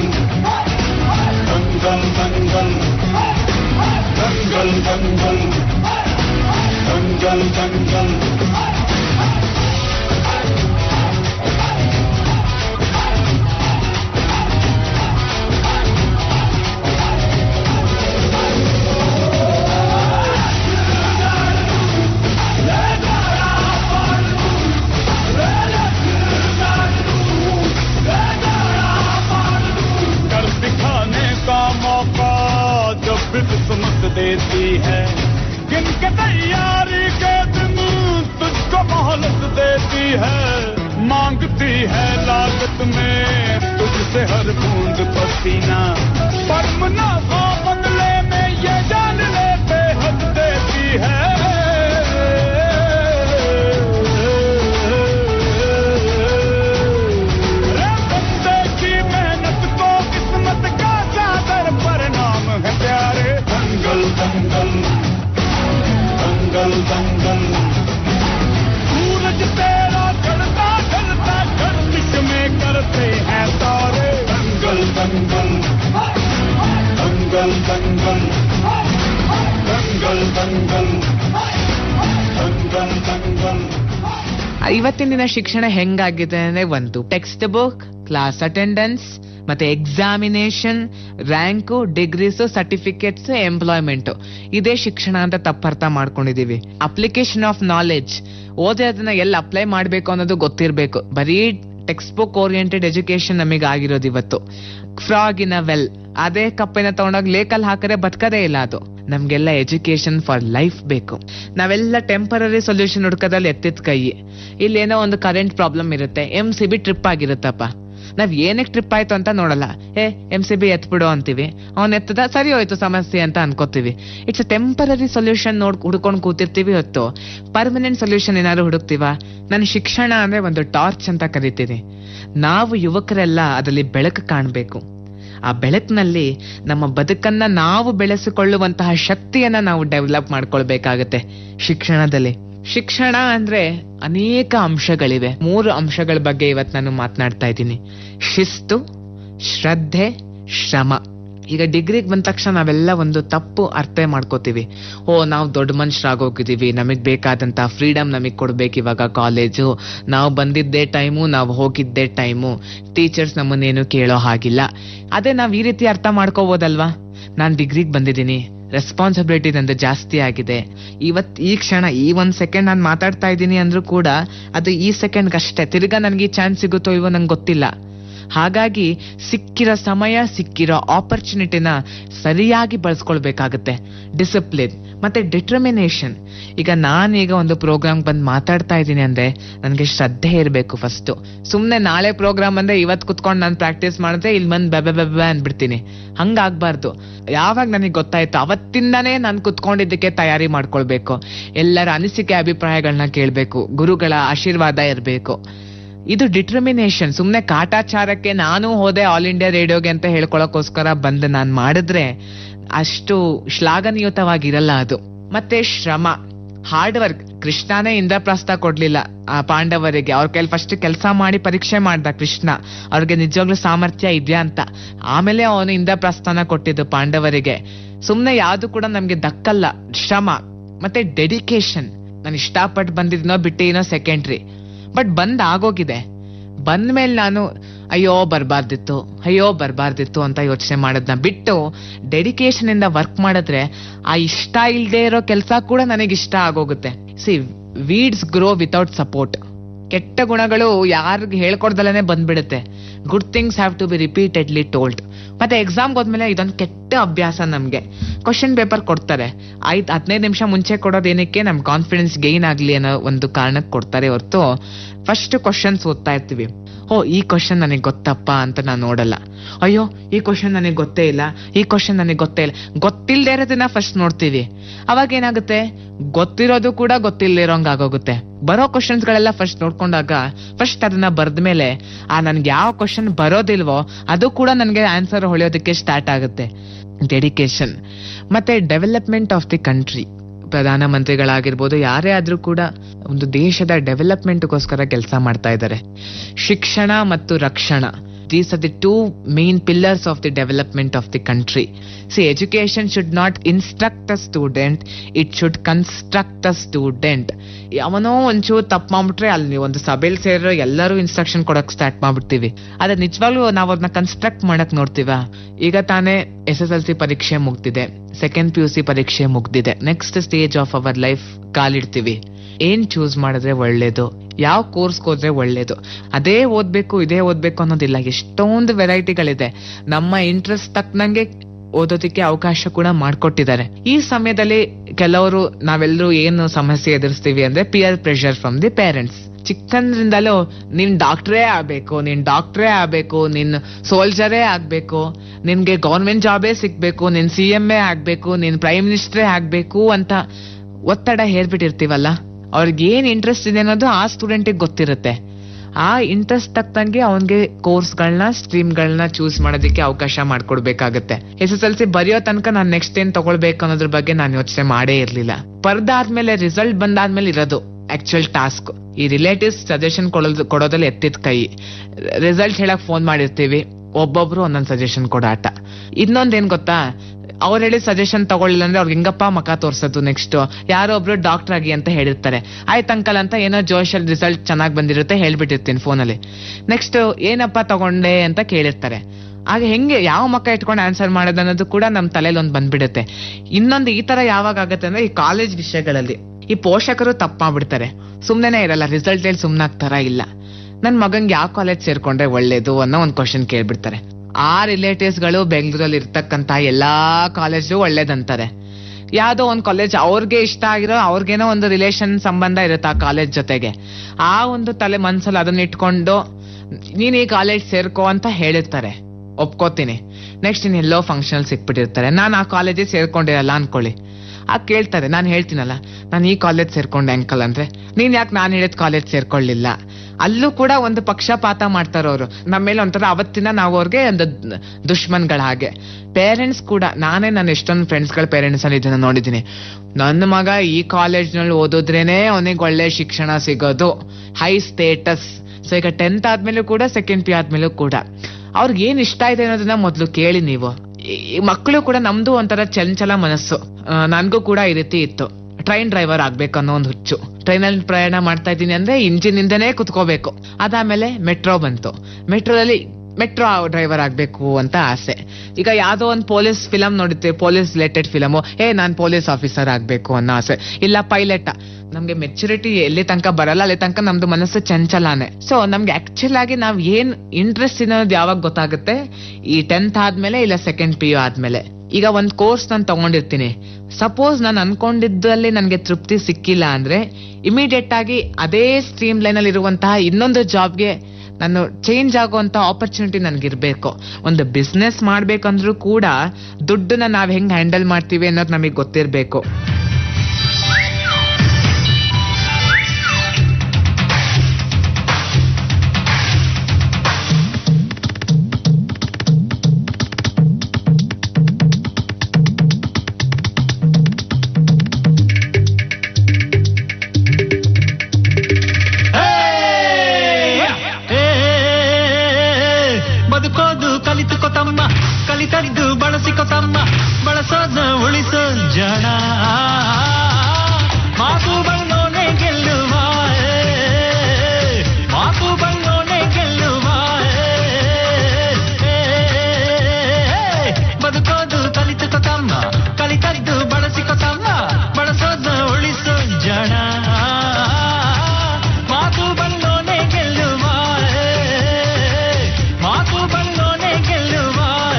दंगल दंगल दंगल दंगल दंगल दंगल कर दिखाने का मौका जब भी किस्मत देती है गिन के तैयारी के दिन तुझको मोहलत देती है मांगती है लागत में तुझसे हर बूंद पसीना पर मुनाफा बदले में ये जान ले बेहद देती है रे बंदे की मेहनत को किस्मत का चादर पर नाम है प्यारे दंगल दंगल दंगल दंगल सूरज तेरा चढ़ता चढ़ता गर्दिश में करते हैं तारे दंगल दंगल दंगल दंगल दंगल दंगल दंगल दंगल ಇವತ್ತಿನ ದಿನ ಶಿಕ್ಷಣ ಹೆಂಗಾಗಿದೆ ಅಂದ್ರೆ ಒಂದು ಟೆಕ್ಸ್ಟ್ ಬುಕ್ ಕ್ಲಾಸ್ ಅಟೆಂಡೆನ್ಸ್ ಮತ್ತೆ examination rank degrees certificates employment ಇದೇ ಶಿಕ್ಷಣ ಅಂತ ತಪ್ಪರ್ಥ ಮಾಡ್ಕೊಂಡಿದೀವಿ ಅಪ್ಲಿಕೇಶನ್ ಆಫ್ ನಾಲೆಡ್ಜ್ ಓದಿ ಅದನ್ನ ಎಲ್ಲಿ ಅಪ್ಲೈ ಮಾಡ್ಬೇಕು ಅನ್ನೋದು ಗೊತ್ತಿರ್ಬೇಕು ಬರೀ ಟೆಕ್ಸ್ಟ್ ಬುಕ್ ಓರಿಯೆಂಟೆಡ್ ಎಜುಕೇಶನ್ ನಮಗೆ ಆಗಿರೋದು ಇವತ್ತು ಫ್ರಾಗ್ ಇನ್ ಅ ವೆಲ್ ಅದೇ ಕಪ್ಪೆನ ತಗೊಂಡೋಗಿ ಲೇಕಲ್ಲಿ ಹಾಕರೆ ಬದುಕದೇ ಇಲ್ಲ ಅದು ನಮ್ಗೆಲ್ಲ ಎಜುಕೇಶನ್ ಫಾರ್ ಲೈಫ್ ಬೇಕು ನಾವೆಲ್ಲ ಟೆಂಪರರಿ ಸೊಲ್ಯೂಷನ್ ಹುಡ್ಕೋದಲ್ಲಿ ಎತ್ತಿದ ಕೈ ಇಲ್ಲಿ ಏನೋ ಒಂದು ಕರೆಂಟ್ ಪ್ರಾಬ್ಲಮ್ ಇರುತ್ತೆ ಎಂ ಸಿ ಬಿ ಟ್ರಿಪ್ ಆಗಿರುತ್ತಪ್ಪ ನಾವ್ ಏನಕ್ಕೆ ಟ್ರಿಪ್ ಆಯ್ತು ಅಂತ ನೋಡಲ್ಲ ಏ ಎಂ ಸಿ ಬಿ ಎತ್ಬಿಡು ಅಂತೀವಿ ಅವ್ನ್ ಎತ್ತದ ಸರಿ ಹೋಯ್ತು ಸಮಸ್ಯೆ ಅಂತ ಅನ್ಕೋತೀವಿ ಇಟ್ಸ್ ಅ ಟೆಂಪರರಿ ಸೊಲ್ಯೂಷನ್ ನೋಡ್ ಹುಡ್ಕೊಂಡು ಕೂತಿರ್ತೀವಿ ಹೊತ್ತು ಪರ್ಮನೆಂಟ್ ಸೊಲ್ಯೂಷನ್ ಏನಾದ್ರು ಹುಡುಕ್ತಿವ ನಾನು ಶಿಕ್ಷಣ ಅಂದ್ರೆ ಒಂದು ಟಾರ್ಚ್ ಅಂತ ಕರಿತೀನಿ ನಾವು ಯುವಕರೆಲ್ಲ ಅದರಲ್ಲಿ ಬೆಳಕು ಕಾಣಬೇಕು ಆ ಬೆಳಕಿನಲ್ಲಿ ನಮ್ಮ ಬದುಕನ್ನ ನಾವು ಬೆಳೆಸಿಕೊಳ್ಳುವಂತಹ ಶಕ್ತಿಯನ್ನ ನಾವು ಡೆವಲಪ್ ಮಾಡ್ಕೊಳ್ಬೇಕಾಗತ್ತೆ ಶಿಕ್ಷಣದಲ್ಲಿ ಶಿಕ್ಷಣ ಅಂದ್ರೆ ಅನೇಕ ಅಂಶಗಳಿವೆ ಮೂರು ಅಂಶಗಳ ಬಗ್ಗೆ ಇವತ್ತು ನಾನು ಮಾತನಾಡ್ತಾ ಇದ್ದೀನಿ ಶಿಸ್ತು ಶ್ರದ್ಧೆ ಶ್ರಮ ಈಗ ಡಿಗ್ರಿಗೆ ಬಂದ ತಕ್ಷಣ ನಾವೆಲ್ಲ ಒಂದು ತಪ್ಪು ಅರ್ಥ ಮಾಡ್ಕೋತೀವಿ ಓ ನಾವು ದೊಡ್ಡ ಮನುಷ್ಯರಾಗೋಗಿದೀವಿ ನಮಗ್ ಬೇಕಾದಂತ ಫ್ರೀಡಮ್ ನಮಗ್ ಕೊಡ್ಬೇಕು ಇವಾಗ ಕಾಲೇಜು ನಾವು ಬಂದಿದ್ದೇ ಟೈಮು ನಾವು ಹೋಗಿದ್ದೇ ಟೈಮು ಟೀಚರ್ಸ್ ನಮ್ಮನ್ನೇನು ಕೇಳೋ ಹಾಗಿಲ್ಲ ಅದೇ ನಾವ್ ಈ ರೀತಿ ಅರ್ಥ ಮಾಡ್ಕೋಬೋದಲ್ವಾ ನಾನ್ ಡಿಗ್ರಿಗೆ ಬಂದಿದ್ದೀನಿ ರೆಸ್ಪಾನ್ಸಿಬಿಲಿಟಿ ನಂದು ಜಾಸ್ತಿ ಆಗಿದೆ ಇವತ್ ಈ ಕ್ಷಣ ಈ ಒಂದ್ ಸೆಕೆಂಡ್ ನಾನು ಮಾತಾಡ್ತಾ ಇದ್ದೀನಿ ಅಂದ್ರೂ ಕೂಡ ಅದು ಈ ಸೆಕೆಂಡ್ ಅಷ್ಟೇ ತಿರ್ಗಾ ನನ್ಗೆ ಈ ಚಾನ್ಸ್ ಸಿಗುತ್ತೋ ಇಲ್ವೋ ನಂಗೆ ಗೊತ್ತಿಲ್ಲ ಹಾಗಾಗಿ ಸಿಕ್ಕಿರೋ ಸಮಯ ಸಿಕ್ಕಿರೋ ಆಪರ್ಚುನಿಟಿನ ಸರಿಯಾಗಿ ಬಳಸ್ಕೊಳ್ಬೇಕಾಗತ್ತೆ ಡಿಸಿಪ್ಲಿನ್ ಮತ್ತೆ ಡಿಟರ್ಮಿನೇಷನ್ ಈಗ ನಾನೀಗ ಒಂದು ಪ್ರೋಗ್ರಾಮ್ ಬಂದು ಮಾತಾಡ್ತಾ ಇದ್ದೀನಿ ಅಂದ್ರೆ ನನಗೆ ಶ್ರದ್ಧೆ ಇರಬೇಕು ಫಸ್ಟ್ ಸುಮ್ನೆ ನಾಳೆ ಪ್ರೋಗ್ರಾಮ್ ಅಂದ್ರೆ ಇವತ್ ಕುತ್ಕೊಂಡು ನಾನು ಪ್ರಾಕ್ಟೀಸ್ ಮಾಡಿದ್ರೆ ಇಲ್ಲಿ ಬಂದು ಬೆಬೆ ಬೆಬೆ ಅಂದ್ಬಿಡ್ತೀನಿ ಹಂಗಾಗ್ಬಾರ್ದು ಯಾವಾಗ ನನಗೆ ಗೊತ್ತಾಯ್ತು ಅವತ್ತಿಂದಾನೇ ನಾನು ಕುತ್ಕೊಂಡಿದ್ದಕ್ಕೆ ತಯಾರಿ ಮಾಡ್ಕೊಳ್ಬೇಕು ಎಲ್ಲರ ಅನಿಸಿಕೆ ಅಭಿಪ್ರಾಯಗಳನ್ನ ಕೇಳಬೇಕು ಗುರುಗಳ ಆಶೀರ್ವಾದ ಇರಬೇಕು ಇದು ಡಿಟರ್ಮಿನೇಷನ್ ಸುಮ್ನೆ ಕಾಟಾಚಾರಕ್ಕೆ ನಾನು ಹೋದೆ ಆಲ್ ಇಂಡಿಯಾ ರೇಡಿಯೋಗೆ ಅಂತ ಹೇಳ್ಕೊಳಕ್ಕೋಸ್ಕರ ಬಂದು ನಾನು ಮಾಡಿದ್ರೆ ಅಷ್ಟು ಶ್ಲಾಘನೀಯತವಾಗಿರಲ್ಲ ಅದು ಮತ್ತೆ ಶ್ರಮ ಹಾರ್ಡ್ ವರ್ಕ್ ಕೃಷ್ಣನೇ ಇಂದ್ರಪ್ರಸ್ಥ ಕೊಡ್ಲಿಲ್ಲ ಆ ಪಾಂಡವರಿಗೆ ಅವ್ರ ಕೈಲಿ ಫಸ್ಟ್ ಕೆಲಸ ಮಾಡಿ ಪರೀಕ್ಷೆ ಮಾಡ್ದ ಕೃಷ್ಣ ಅವ್ರಿಗೆ ನಿಜವಾಗ್ಲೂ ಸಾಮರ್ಥ್ಯ ಇದೆಯಾ ಅಂತ ಆಮೇಲೆ ಅವನು ಇಂದ್ರಪ್ರಸ್ಥಾನ ಕೊಟ್ಟಿದ್ದು ಪಾಂಡವರಿಗೆ ಸುಮ್ನೆ ಯಾವ್ದು ಕೂಡ ನಮ್ಗೆ ದಕ್ಕಲ್ಲ ಶ್ರಮ ಮತ್ತೆ ಡೆಡಿಕೇಶನ್ ನಾನು ಇಷ್ಟಪಟ್ಟು ಬಂದಿದ್ನೋ ಬಿಟ್ಟಿನೋ ಸೆಕೆಂಡ್ರಿ ಬಟ್ ಬಂದ್ ಆಗೋಗಿದೆ ಬಂದ್ಮೇಲೆ ನಾನು ಅಯ್ಯೋ ಬರ್ಬಾರ್ದಿತ್ತು ಅಯ್ಯೋ ಬರ್ಬಾರ್ದಿತ್ತು ಅಂತ ಯೋಚನೆ ಮಾಡೋದನ್ನ ಬಿಟ್ಟು ಡೆಡಿಕೇಶನ್ ಇಂದ ವರ್ಕ್ ಮಾಡಿದ್ರೆ ಆ ಇಷ್ಟ ಇಲ್ದೇ ಇರೋ ಕೆಲಸ ಕೂಡ ನನಗೆ ಇಷ್ಟ ಆಗೋಗುತ್ತೆ see weeds grow without support ಕೆಟ್ಟ ಗುಣಗಳು ಯಾರಿಗೆ ಹೇಳ್ಕೊಡ್ದಲೇ ಬಂದ್ಬಿಡುತ್ತೆ good things have to be repeatedly told ಮತ್ತೆ ಎಕ್ಸಾಮ್ಗೆ ಹೋದ್ಮೇಲೆ ಇದೊಂದು ಕೆಟ್ಟ ಅಭ್ಯಾಸ ನಮ್ಗೆ ಕ್ವಶನ್ ಪೇಪರ್ ಕೊಡ್ತಾರೆ ಆಯ್ತು ಹದಿನೈದು ನಿಮಿಷ ಮುಂಚೆ ಕೊಡೋದೇನಕ್ಕೆ ನಮ್ ಕಾನ್ಫಿಡೆನ್ಸ್ ಗೈನ್ ಆಗ್ಲಿ ಅನ್ನೋ ಒಂದು ಕಾರಣಕ್ಕೆ ಕೊಡ್ತಾರೆ ಹೊರತು ಫಸ್ಟ್ ಕ್ವಶನ್ಸ್ ಓದ್ತಾ ಇರ್ತೀವಿ ಓ ಈ ಕ್ವಶನ್ ನನಗೆ ಗೊತ್ತಪ್ಪ ಅಂತ ನಾನು ನೋಡಲ್ಲ ಅಯ್ಯೋ ಈ ಕ್ವಶನ್ ನನಗೆ ಗೊತ್ತೇ ಇಲ್ಲ ಈ ಕ್ವಶನ್ ನನಗೆ ಗೊತ್ತೇ ಇಲ್ಲ ಗೊತ್ತಿಲ್ಲದೆ ಇರೋದನ್ನ ಫಸ್ಟ್ ನೋಡ್ತೀವಿ ಅವಾಗ ಏನಾಗುತ್ತೆ ಗೊತ್ತಿರೋದು ಕೂಡ ಗೊತ್ತಿಲ್ಲದಿರೋಂಗ್ ಆಗೋಗುತ್ತೆ ಬರೋ ಕ್ವಶನ್ಸ್ ಗಳೆಲ್ಲ ಫಸ್ಟ್ ನೋಡ್ಕೊಂಡಾಗ ಫಸ್ಟ್ ಅದನ್ನ ಬರ್ದ್ಮೇಲೆ ಆ ನನ್ಗೆ ಯಾವ ಕ್ವಶನ್ ಬರೋದಿಲ್ವೋ ಅದು ಕೂಡ ನನಗೆ ಆನ್ಸರ್ ಹೊಳೆಯೋದಕ್ಕೆ ಸ್ಟಾರ್ಟ್ ಆಗುತ್ತೆ ಡೆಡಿಕೇಶನ್ ಮತ್ತೆ ಡೆವಲಪ್ಮೆಂಟ್ ಆಫ್ ದಿ ಕಂಟ್ರಿ ಪ್ರಧಾನಮಂತ್ರಿಗಳಾಗಿರ್ಬೋದು ಯಾರೇ ಆದ್ರೂ ಕೂಡ ಒಂದು ದೇಶದ ಡೆವಲಪ್ಮೆಂಟ್ಗೋಸ್ಕರ ಕೆಲಸ ಮಾಡ್ತಾ ಇದ್ದಾರೆ ಶಿಕ್ಷಣ ಮತ್ತು ರಕ್ಷಣಾ these are the two main pillars of the development of the country see education should not instruct a student it should construct a student ಅವನೋ ಒಂಚೂರು ತಪ್ಪು ಮಾಡ್ಬಿಟ್ರೆ ಅಲ್ಲಿ ಒಂದು ಸಭೆಯಲ್ಲಿ ಸೇರೋ ಎಲ್ಲರೂ ಇನ್ಸ್ಟ್ರಕ್ಷನ್ ಕೊಡಕ್ ಸ್ಟಾರ್ಟ್ ಮಾಡ್ಬಿಡ್ತೀವಿ ಆದ್ರೆ ನಿಜವಾಗ್ಲೂ ನಾವು ಅದನ್ನ ಕನ್ಸ್ಟ್ರಕ್ಟ್ ಮಾಡಕ್ ನೋಡ್ತೀವ ಈಗ ತಾನೇ ಎಸ್ ಎಸ್ ಎಲ್ ಸಿ ಪರೀಕ್ಷೆ ಮುಗ್ದಿದೆ ಸೆಕೆಂಡ್ ಪಿ ಯು ಸಿ ಪರೀಕ್ಷೆ ಮುಗ್ದಿದೆ next stage of our life ಕಾಲಿಡ್ತೀವಿ ಏನ್ ಚೂಸ್ ಮಾಡಿದ್ರೆ ಒಳ್ಳೇದು ಯಾವ ಕೋರ್ಸ್ ಹೋದ್ರೆ ಒಳ್ಳೇದು ಅದೇ ಓದ್ಬೇಕು ಇದೇ ಓದ್ಬೇಕು ಅನ್ನೋದಿಲ್ಲ ಎಷ್ಟೊಂದು ವೆರೈಟಿಗಳಿದೆ ನಮ್ಮ ಇಂಟ್ರೆಸ್ಟ್ ತಕ್ಕನಂಗೆ ಓದೋದಕ್ಕೆ ಅವಕಾಶ ಕೂಡ ಮಾಡ್ಕೊಟ್ಟಿದ್ದಾರೆ ಈ ಸಮಯದಲ್ಲಿ ಕೆಲವರು ನಾವೆಲ್ಲರೂ ಏನು ಸಮಸ್ಯೆ ಎದುರಿಸ್ತೀವಿ ಅಂದ್ರೆ peer pressure from the parents ಚಿಕ್ಕಂದ್ರಿಂದಲೂ ನೀನ್ ಡಾಕ್ಟ್ರೇ ಆಗ್ಬೇಕು ನೀನ್ ಡಾಕ್ಟ್ರೇ ಆಗ್ಬೇಕು ನೀನ್ ಸೋಲ್ಜರೇ ಆಗ್ಬೇಕು ನಿನ್ಗೆ ಗೌರ್ಮೆಂಟ್ ಜಾಬೇ ಸಿಗ್ಬೇಕು ನೀನ್ ಸಿ ಎಂ ಎ ಆಗ್ಬೇಕು ನೀನ್ ಪ್ರೈಮ್ ಮಿನಿಸ್ಟ್ರೇ ಆಗ್ಬೇಕು ಅಂತ ಒತ್ತಡ ಹೇರ್ಬಿಟ್ಟಿರ್ತೀವಲ್ಲ ಅವ್ರಿಗೆ ಏನ್ ಇಂಟ್ರೆಸ್ಟ್ ಇದೆ ಅನ್ನೋದು ಆ ಸ್ಟೂಡೆಂಟಿಗೆ ಗೊತ್ತಿರುತ್ತೆ ಆ ಇಂಟ್ರೆಸ್ಟ್ ತಕ್ಕಂಗೆ ಅವನ್ಗೆ ಕೋರ್ಸ್ಗಳನ್ನ ಸ್ಟ್ರೀಮ್ಗಳನ್ನ ಚೂಸ್ ಮಾಡೋದಕ್ಕೆ ಅವಕಾಶ ಮಾಡ್ಕೊಡ್ಬೇಕಾಗತ್ತೆ ಎಸ್ ಎಸ್ ಎಲ್ ಸಿ ಬರೆಯೋ ತನಕ ನಾನು ನೆಕ್ಸ್ಟ್ ಏನ್ ತಗೊಳ್ಬೇಕು ಅನ್ನೋದ್ರ ಬಗ್ಗೆ ನಾನು ಯೋಚನೆ ಮಾಡೇ ಇರ್ಲಿಲ್ಲ ಪರ್ದಾದ್ಮೇಲೆ ರಿಸಲ್ಟ್ ಬಂದಾದ್ಮೇಲೆ ಇರೋದು ಆಕ್ಚುಯಲ್ ಟಾಸ್ಕ್ ಈ ರಿಲೇಟಿವ್ಸ್ ಸಜೆಷನ್ ಕೊಡೋದು ಕೊಡೋದ್ರಲ್ಲಿ ಎತ್ತಿದ ಕೈ ರಿಸಲ್ಟ್ ಹೇಳಕ್ ಫೋನ್ ಮಾಡಿರ್ತೀವಿ ಒಬ್ಬೊಬ್ರು ಒಂದೊಂದ್ ಸಜೆಷನ್ ಕೊಡೋ ಆಟ ಇನ್ನೊಂದೇನ್ ಗೊತ್ತಾ ಅವ್ರು ಹೇಳಿ ಸಜೆಷನ್ ತಗೊಳ್ಳಿಲ್ಲ ಅಂದ್ರೆ ಅವ್ರಿಗೆ ಹೆಂಗಪ್ಪ ಮಕ ತೋರ್ಸೋದು ನೆಕ್ಸ್ಟ್ ಯಾರೋ ಒಬ್ರು ಡಾಕ್ಟರ್ ಆಗಿ ಅಂತ ಹೇಳಿರ್ತಾರೆ ಆಯ್ತು ಅಂಕಲ್ ಅಂತ ಏನೋ ಜೋಶಲ್ ರಿಸಲ್ಟ್ ಚೆನ್ನಾಗಿ ಬಂದಿರುತ್ತೆ ಹೇಳ್ಬಿಟ್ಟಿರ್ತೀನಿ ಫೋನಲ್ಲಿ ನೆಕ್ಸ್ಟ್ ಏನಪ್ಪ ತಗೊಂಡೆ ಅಂತ ಕೇಳಿರ್ತಾರೆ ಆಗ ಹೆಂಗೆ ಯಾವ ಮಕ್ಕ ಇಟ್ಕೊಂಡು ಆನ್ಸರ್ ಮಾಡೋದು ಅನ್ನೋದು ಕೂಡ ನಮ್ಮ ತಲೆಯಲ್ಲಿ ಒಂದು ಬಂದ್ಬಿಡುತ್ತೆ ಇನ್ನೊಂದು ಈ ತರ ಯಾವಾಗ ಆಗುತ್ತೆ ಅಂದ್ರೆ ಈ ಕಾಲೇಜ್ ವಿಷಯಗಳಲ್ಲಿ ಈ ಪೋಷಕರು ತಪ್ಪು ಮಾಡ್ಬಿಡ್ತಾರೆ ಸುಮ್ನೆನೆ ಇರಲ್ಲ ರಿಸಲ್ಟ್ ಹೇಳಿ ಸುಮ್ನಾಗ್ತಾರ ಇಲ್ಲ ನನ್ ಮಗಂಗೆ ಯಾವ ಕಾಲೇಜ್ ಸೇರ್ಕೊಂಡ್ರೆ ಒಳ್ಳೇದು ಅನ್ನೋ ಒಂದು ಕ್ವಶನ್ ಕೇಳ್ಬಿಡ್ತಾರೆ ಆ ರಿಲೇಟಿವ್ಸ್ ಗಳು ಬೆಂಗಳೂರಲ್ಲಿ ಇರ್ತಕ್ಕಂತ ಎಲ್ಲಾ ಕಾಲೇಜು ಒಳ್ಳೇದಂತಾರೆ ಯಾವ್ದೋ ಒಂದ್ ಕಾಲೇಜ್ ಅವ್ರಿಗೆ ಇಷ್ಟ ಆಗಿರೋ ಅವ್ರಿಗೇನೋ ಒಂದು ರಿಲೇಷನ್ ಸಂಬಂಧ ಇರುತ್ತೆ ಆ ಕಾಲೇಜ್ ಜೊತೆಗೆ ಆ ಒಂದು ತಲೆ ಮನ್ಸಲ್ಲಿ ಅದನ್ನ ಇಟ್ಕೊಂಡು ನೀನ್ ಈ ಕಾಲೇಜ್ ಸೇರ್ಕೋ ಅಂತ ಹೇಳಿರ್ತಾರೆ ಒಪ್ಕೋತೀನಿ ನೆಕ್ಸ್ಟ್ ನೀನ್ ಎಲ್ಲೋ ಫಂಕ್ಷನ್ ಸಿಕ್ಬಿಟ್ಟಿರ್ತಾರೆ ನಾನು ಆ ಕಾಲೇಜಿಗೆ ಸೇರ್ಕೊಂಡಿರಲ್ಲ ಅನ್ಕೊಳ್ಳಿ ಆ ಕೇಳ್ತಾರೆ ನಾನು ಹೇಳ್ತೀನಲ್ಲ ನಾನು ಈ ಕಾಲೇಜ್ ಸೇರ್ಕೊಂಡೆ ಅಂಕಲ್ ಅಂದ್ರೆ ನೀನ್ ಯಾಕೆ ನಾನು ಹೇಳಿದ ಕಾಲೇಜ್ ಸೇರ್ಕೊಳ್ಳಿಲ್ಲ ಅಲ್ಲೂ ಕೂಡ ಒಂದು ಪಕ್ಷಪಾತ ಮಾಡ್ತಾರೆ ಅವರು ನಮ್ಮ ಮೇಲೆ ಒಂಥರ ಅವತ್ತಿನ ನಾವು ಅವ್ರಿಗೆ ಒಂದು ದುಶ್ಮನ್ಗಳ ಹಾಗೆ ಪೇರೆಂಟ್ಸ್ ಕೂಡ ನಾನೇ ನನ್ನ ಎಷ್ಟೊಂದು ಫ್ರೆಂಡ್ಸ್ಗಳ ಪೇರೆಂಟ್ಸ್ ಅಲ್ಲಿ ಇದನ್ನ ನೋಡಿದ್ದೀನಿ ನನ್ನ ಮಗ ಈ ಕಾಲೇಜ್ನಲ್ಲಿ ಓದಿದ್ರೇನೆ ಅವನಿಗೆ ಒಳ್ಳೆ ಶಿಕ್ಷಣ ಸಿಗೋದು ಹೈ ಸ್ಟೇಟಸ್ ಸೊ ಈಗ ಟೆಂತ್ ಆದ್ಮೇಲೂ ಕೂಡ ಸೆಕೆಂಡ್ ಪಿ ಆದ್ಮೇಲೂ ಕೂಡ ಅವ್ರಿಗೆ ಏನ್ ಇಷ್ಟ ಇದೆ ಅನ್ನೋದನ್ನ ಮೊದಲು ಕೇಳಿ ನೀವು ಈ ಮಕ್ಕಳು ಕೂಡ ನಮ್ದು ಒಂಥರ ಚಂಚಲ ಮನಸ್ಸು ಆ, ನನ್ಗೂ ಕೂಡ ಈ ರೀತಿ ಇತ್ತು ಟ್ರೈನ್ ಡ್ರೈವರ್ ಆಗ್ಬೇಕು ಅನ್ನೋ ಒಂದು ಹುಚ್ಚು ಟ್ರೈನಲ್ಲಿ ಪ್ರಯಾಣ ಮಾಡ್ತಾ ಇದ್ದೀನಿ ಅಂದ್ರೆ ಇಂಜಿನ್ ಇಂದನೇ ಕುತ್ಕೋಬೇಕು ಅದಾದ್ಮೇಲೆ ಮೆಟ್ರೋ ಬಂತು ಮೆಟ್ರೋದಲ್ಲಿ ಮೆಟ್ರೋ ಡ್ರೈವರ್ ಆಗ್ಬೇಕು ಅಂತ ಆಸೆ ಈಗ ಯಾವ್ದೋ ಒಂದು ಪೊಲೀಸ್ ಫಿಲಮ್ ನೋಡಿರ್ತೀವಿ ಪೊಲೀಸ್ ರಿಲೇಟೆಡ್ ಫಿಲಮು ಏ ನಾನ್ ಪೊಲೀಸ್ ಆಫೀಸರ್ ಆಗ್ಬೇಕು ಅನ್ನೋ ಆಸೆ ಇಲ್ಲ ಪೈಲಟ್ ನಮ್ಗೆ ಮೆಚುರಿಟಿ ಎಲ್ಲಿ ತನಕ ಬರಲ್ಲ ಅಲ್ಲಿ ತನಕ ನಮ್ದು ಮನಸ್ಸು ಚಂಚಲಾನೆ ಸೊ ನಮ್ಗೆ ಆಕ್ಚುಲ್ ಆಗಿ ನಾವ್ ಏನ್ ಇಂಟ್ರೆಸ್ಟ್ ಅನ್ನೋದು ಯಾವಾಗ ಗೊತ್ತಾಗುತ್ತೆ ಈ ಟೆಂತ್ ಆದ್ಮೇಲೆ ಇಲ್ಲ ಸೆಕೆಂಡ್ ಪಿ ಯು ಆದ್ಮೇಲೆ ಈಗ ಒಂದ್ ಕೋರ್ಸ್ ನಾನು ತಗೊಂಡಿರ್ತೀನಿ ಸಪೋಸ್ ನಾನು ಅನ್ಕೊಂಡಿದ್ದಲ್ಲಿ ನನಗೆ ತೃಪ್ತಿ ಸಿಕ್ಕಿಲ್ಲ ಅಂದ್ರೆ ಇಮಿಡಿಯೇಟ್ ಆಗಿ ಅದೇ ಸ್ಟ್ರೀಮ್ ಲೈನ್ ಅಲ್ಲಿ ಇರುವಂತಹ ಇನ್ನೊಂದು ಜಾಬ್ಗೆ ನಾನು ಚೇಂಜ್ ಆಗುವಂತ ಆಪರ್ಚುನಿಟಿ ನನ್ಗಿರ್ಬೇಕು ಒಂದು ಬಿಸ್ನೆಸ್ ಮಾಡ್ಬೇಕಂದ್ರೂ ಕೂಡ ದುಡ್ಡನ್ನ ನಾವ್ ಹೆಂಗ್ ಹ್ಯಾಂಡಲ್ ಮಾಡ್ತೀವಿ ಅನ್ನೋದು ನಮಗೆ ಗೊತ್ತಿರ್ಬೇಕು ಬದುಕೋದು ಕಲಿತುಕೋ ತಮ್ಮ ಕಲಿತದ್ದು ಬಳಸಿಕೋ ತಮ್ಮ ಬಳಸೋದ ಉಳಿಸೋ ಜನ ಮಾತು ಬಣ್ಣೋನೆ ಗೆಲ್ಲುವ ಏ, ಮಾತು ಬಣ್ಣೋನೆ ಗೆಲ್ಲುವ ಏ, ಬದುಕೋದು ಕಲಿತುಕೋ ತಮ್ಮ ಕಲಿತದ್ದು ಬಳಸಿಕೋ ತಮ್ಮ ಬಳಸೋದ ಉಳಿಸೋ ಜನ ಮಾತು ಬಣ್ಣೋನೆ ಗೆಲ್ಲುವ ಏ, ಮಾತು ಬಣ್ಣೋನೆ ಗೆಲ್ಲುವ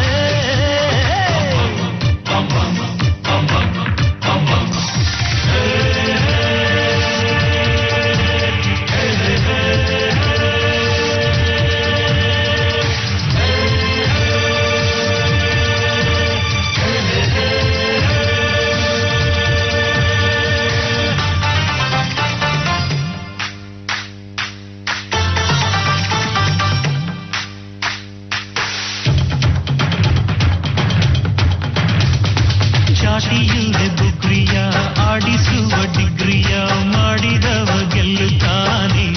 ಚಾಟಿಯಿಲ್ಲದೆ ಬುಗ್ರಿಯ ಆಡಿಸುವ ಡಿಗ್ರಿಯ ಮಾಡಿದವ ಗೆಲ್ಲುತ್ತಾನೆ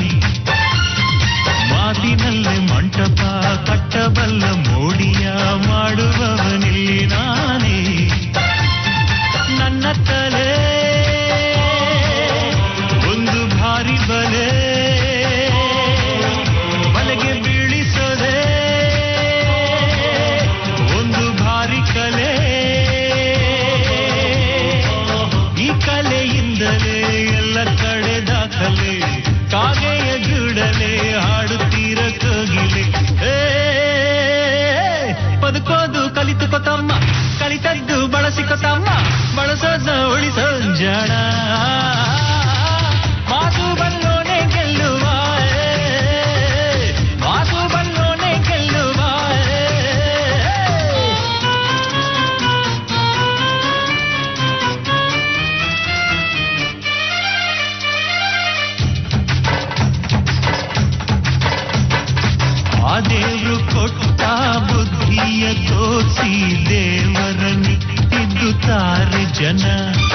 ಮಾತಿನಲ್ಲೇ ಮಂಟಪ ಕಟ್ಟಬಲ್ಲ ಮೋಡಿಯ ಮಾಡುವವನಿಲ್ಲಿ ನಾನೇ ನನ್ನ ತಲೆ ಒಂದು ಭಾರಿ ಬಲೆ ಬಲೆಗೆ ಬೀಳಿಸದೆ ಒಂದು ಭಾರಿ ಕಲೆ ಈ ಕಲೆಯಿಂದಲೇ ಎಲ್ಲ ಕಡೆ ದಾಖಲೆ ಕಾಗೆಯ ಗೂಡಲೆ ಹಾಡುತ್ತೀರ ಕೋಗಿಲೆ ಏ, ಬದುಕೋದು ಕಲಿತುಕೋ ತಮ್ಮ ಕಲಿತದ್ದು ಬಳಸಿಕೋ ತಮ್ಮ ಬಳಸೋದ ಉಳಿಸೋ ಜನ ಮಾತು ಬಲ್ಲೋನೆ ಗೆಲ್ಲುವ ಏ, ಮಾತು ಬಲ್ಲೋನೆ ಗೆಲ್ಲುವ ಏ. ಆ ದೇವ್ರು ಕೊಟ್ಟ ಬುದ್ಧಿಯ ತೋರಿಸಿ ದೇವರ ನಿಟ್ಟಿದ್ದುತ್ತಾರೆ ಜನ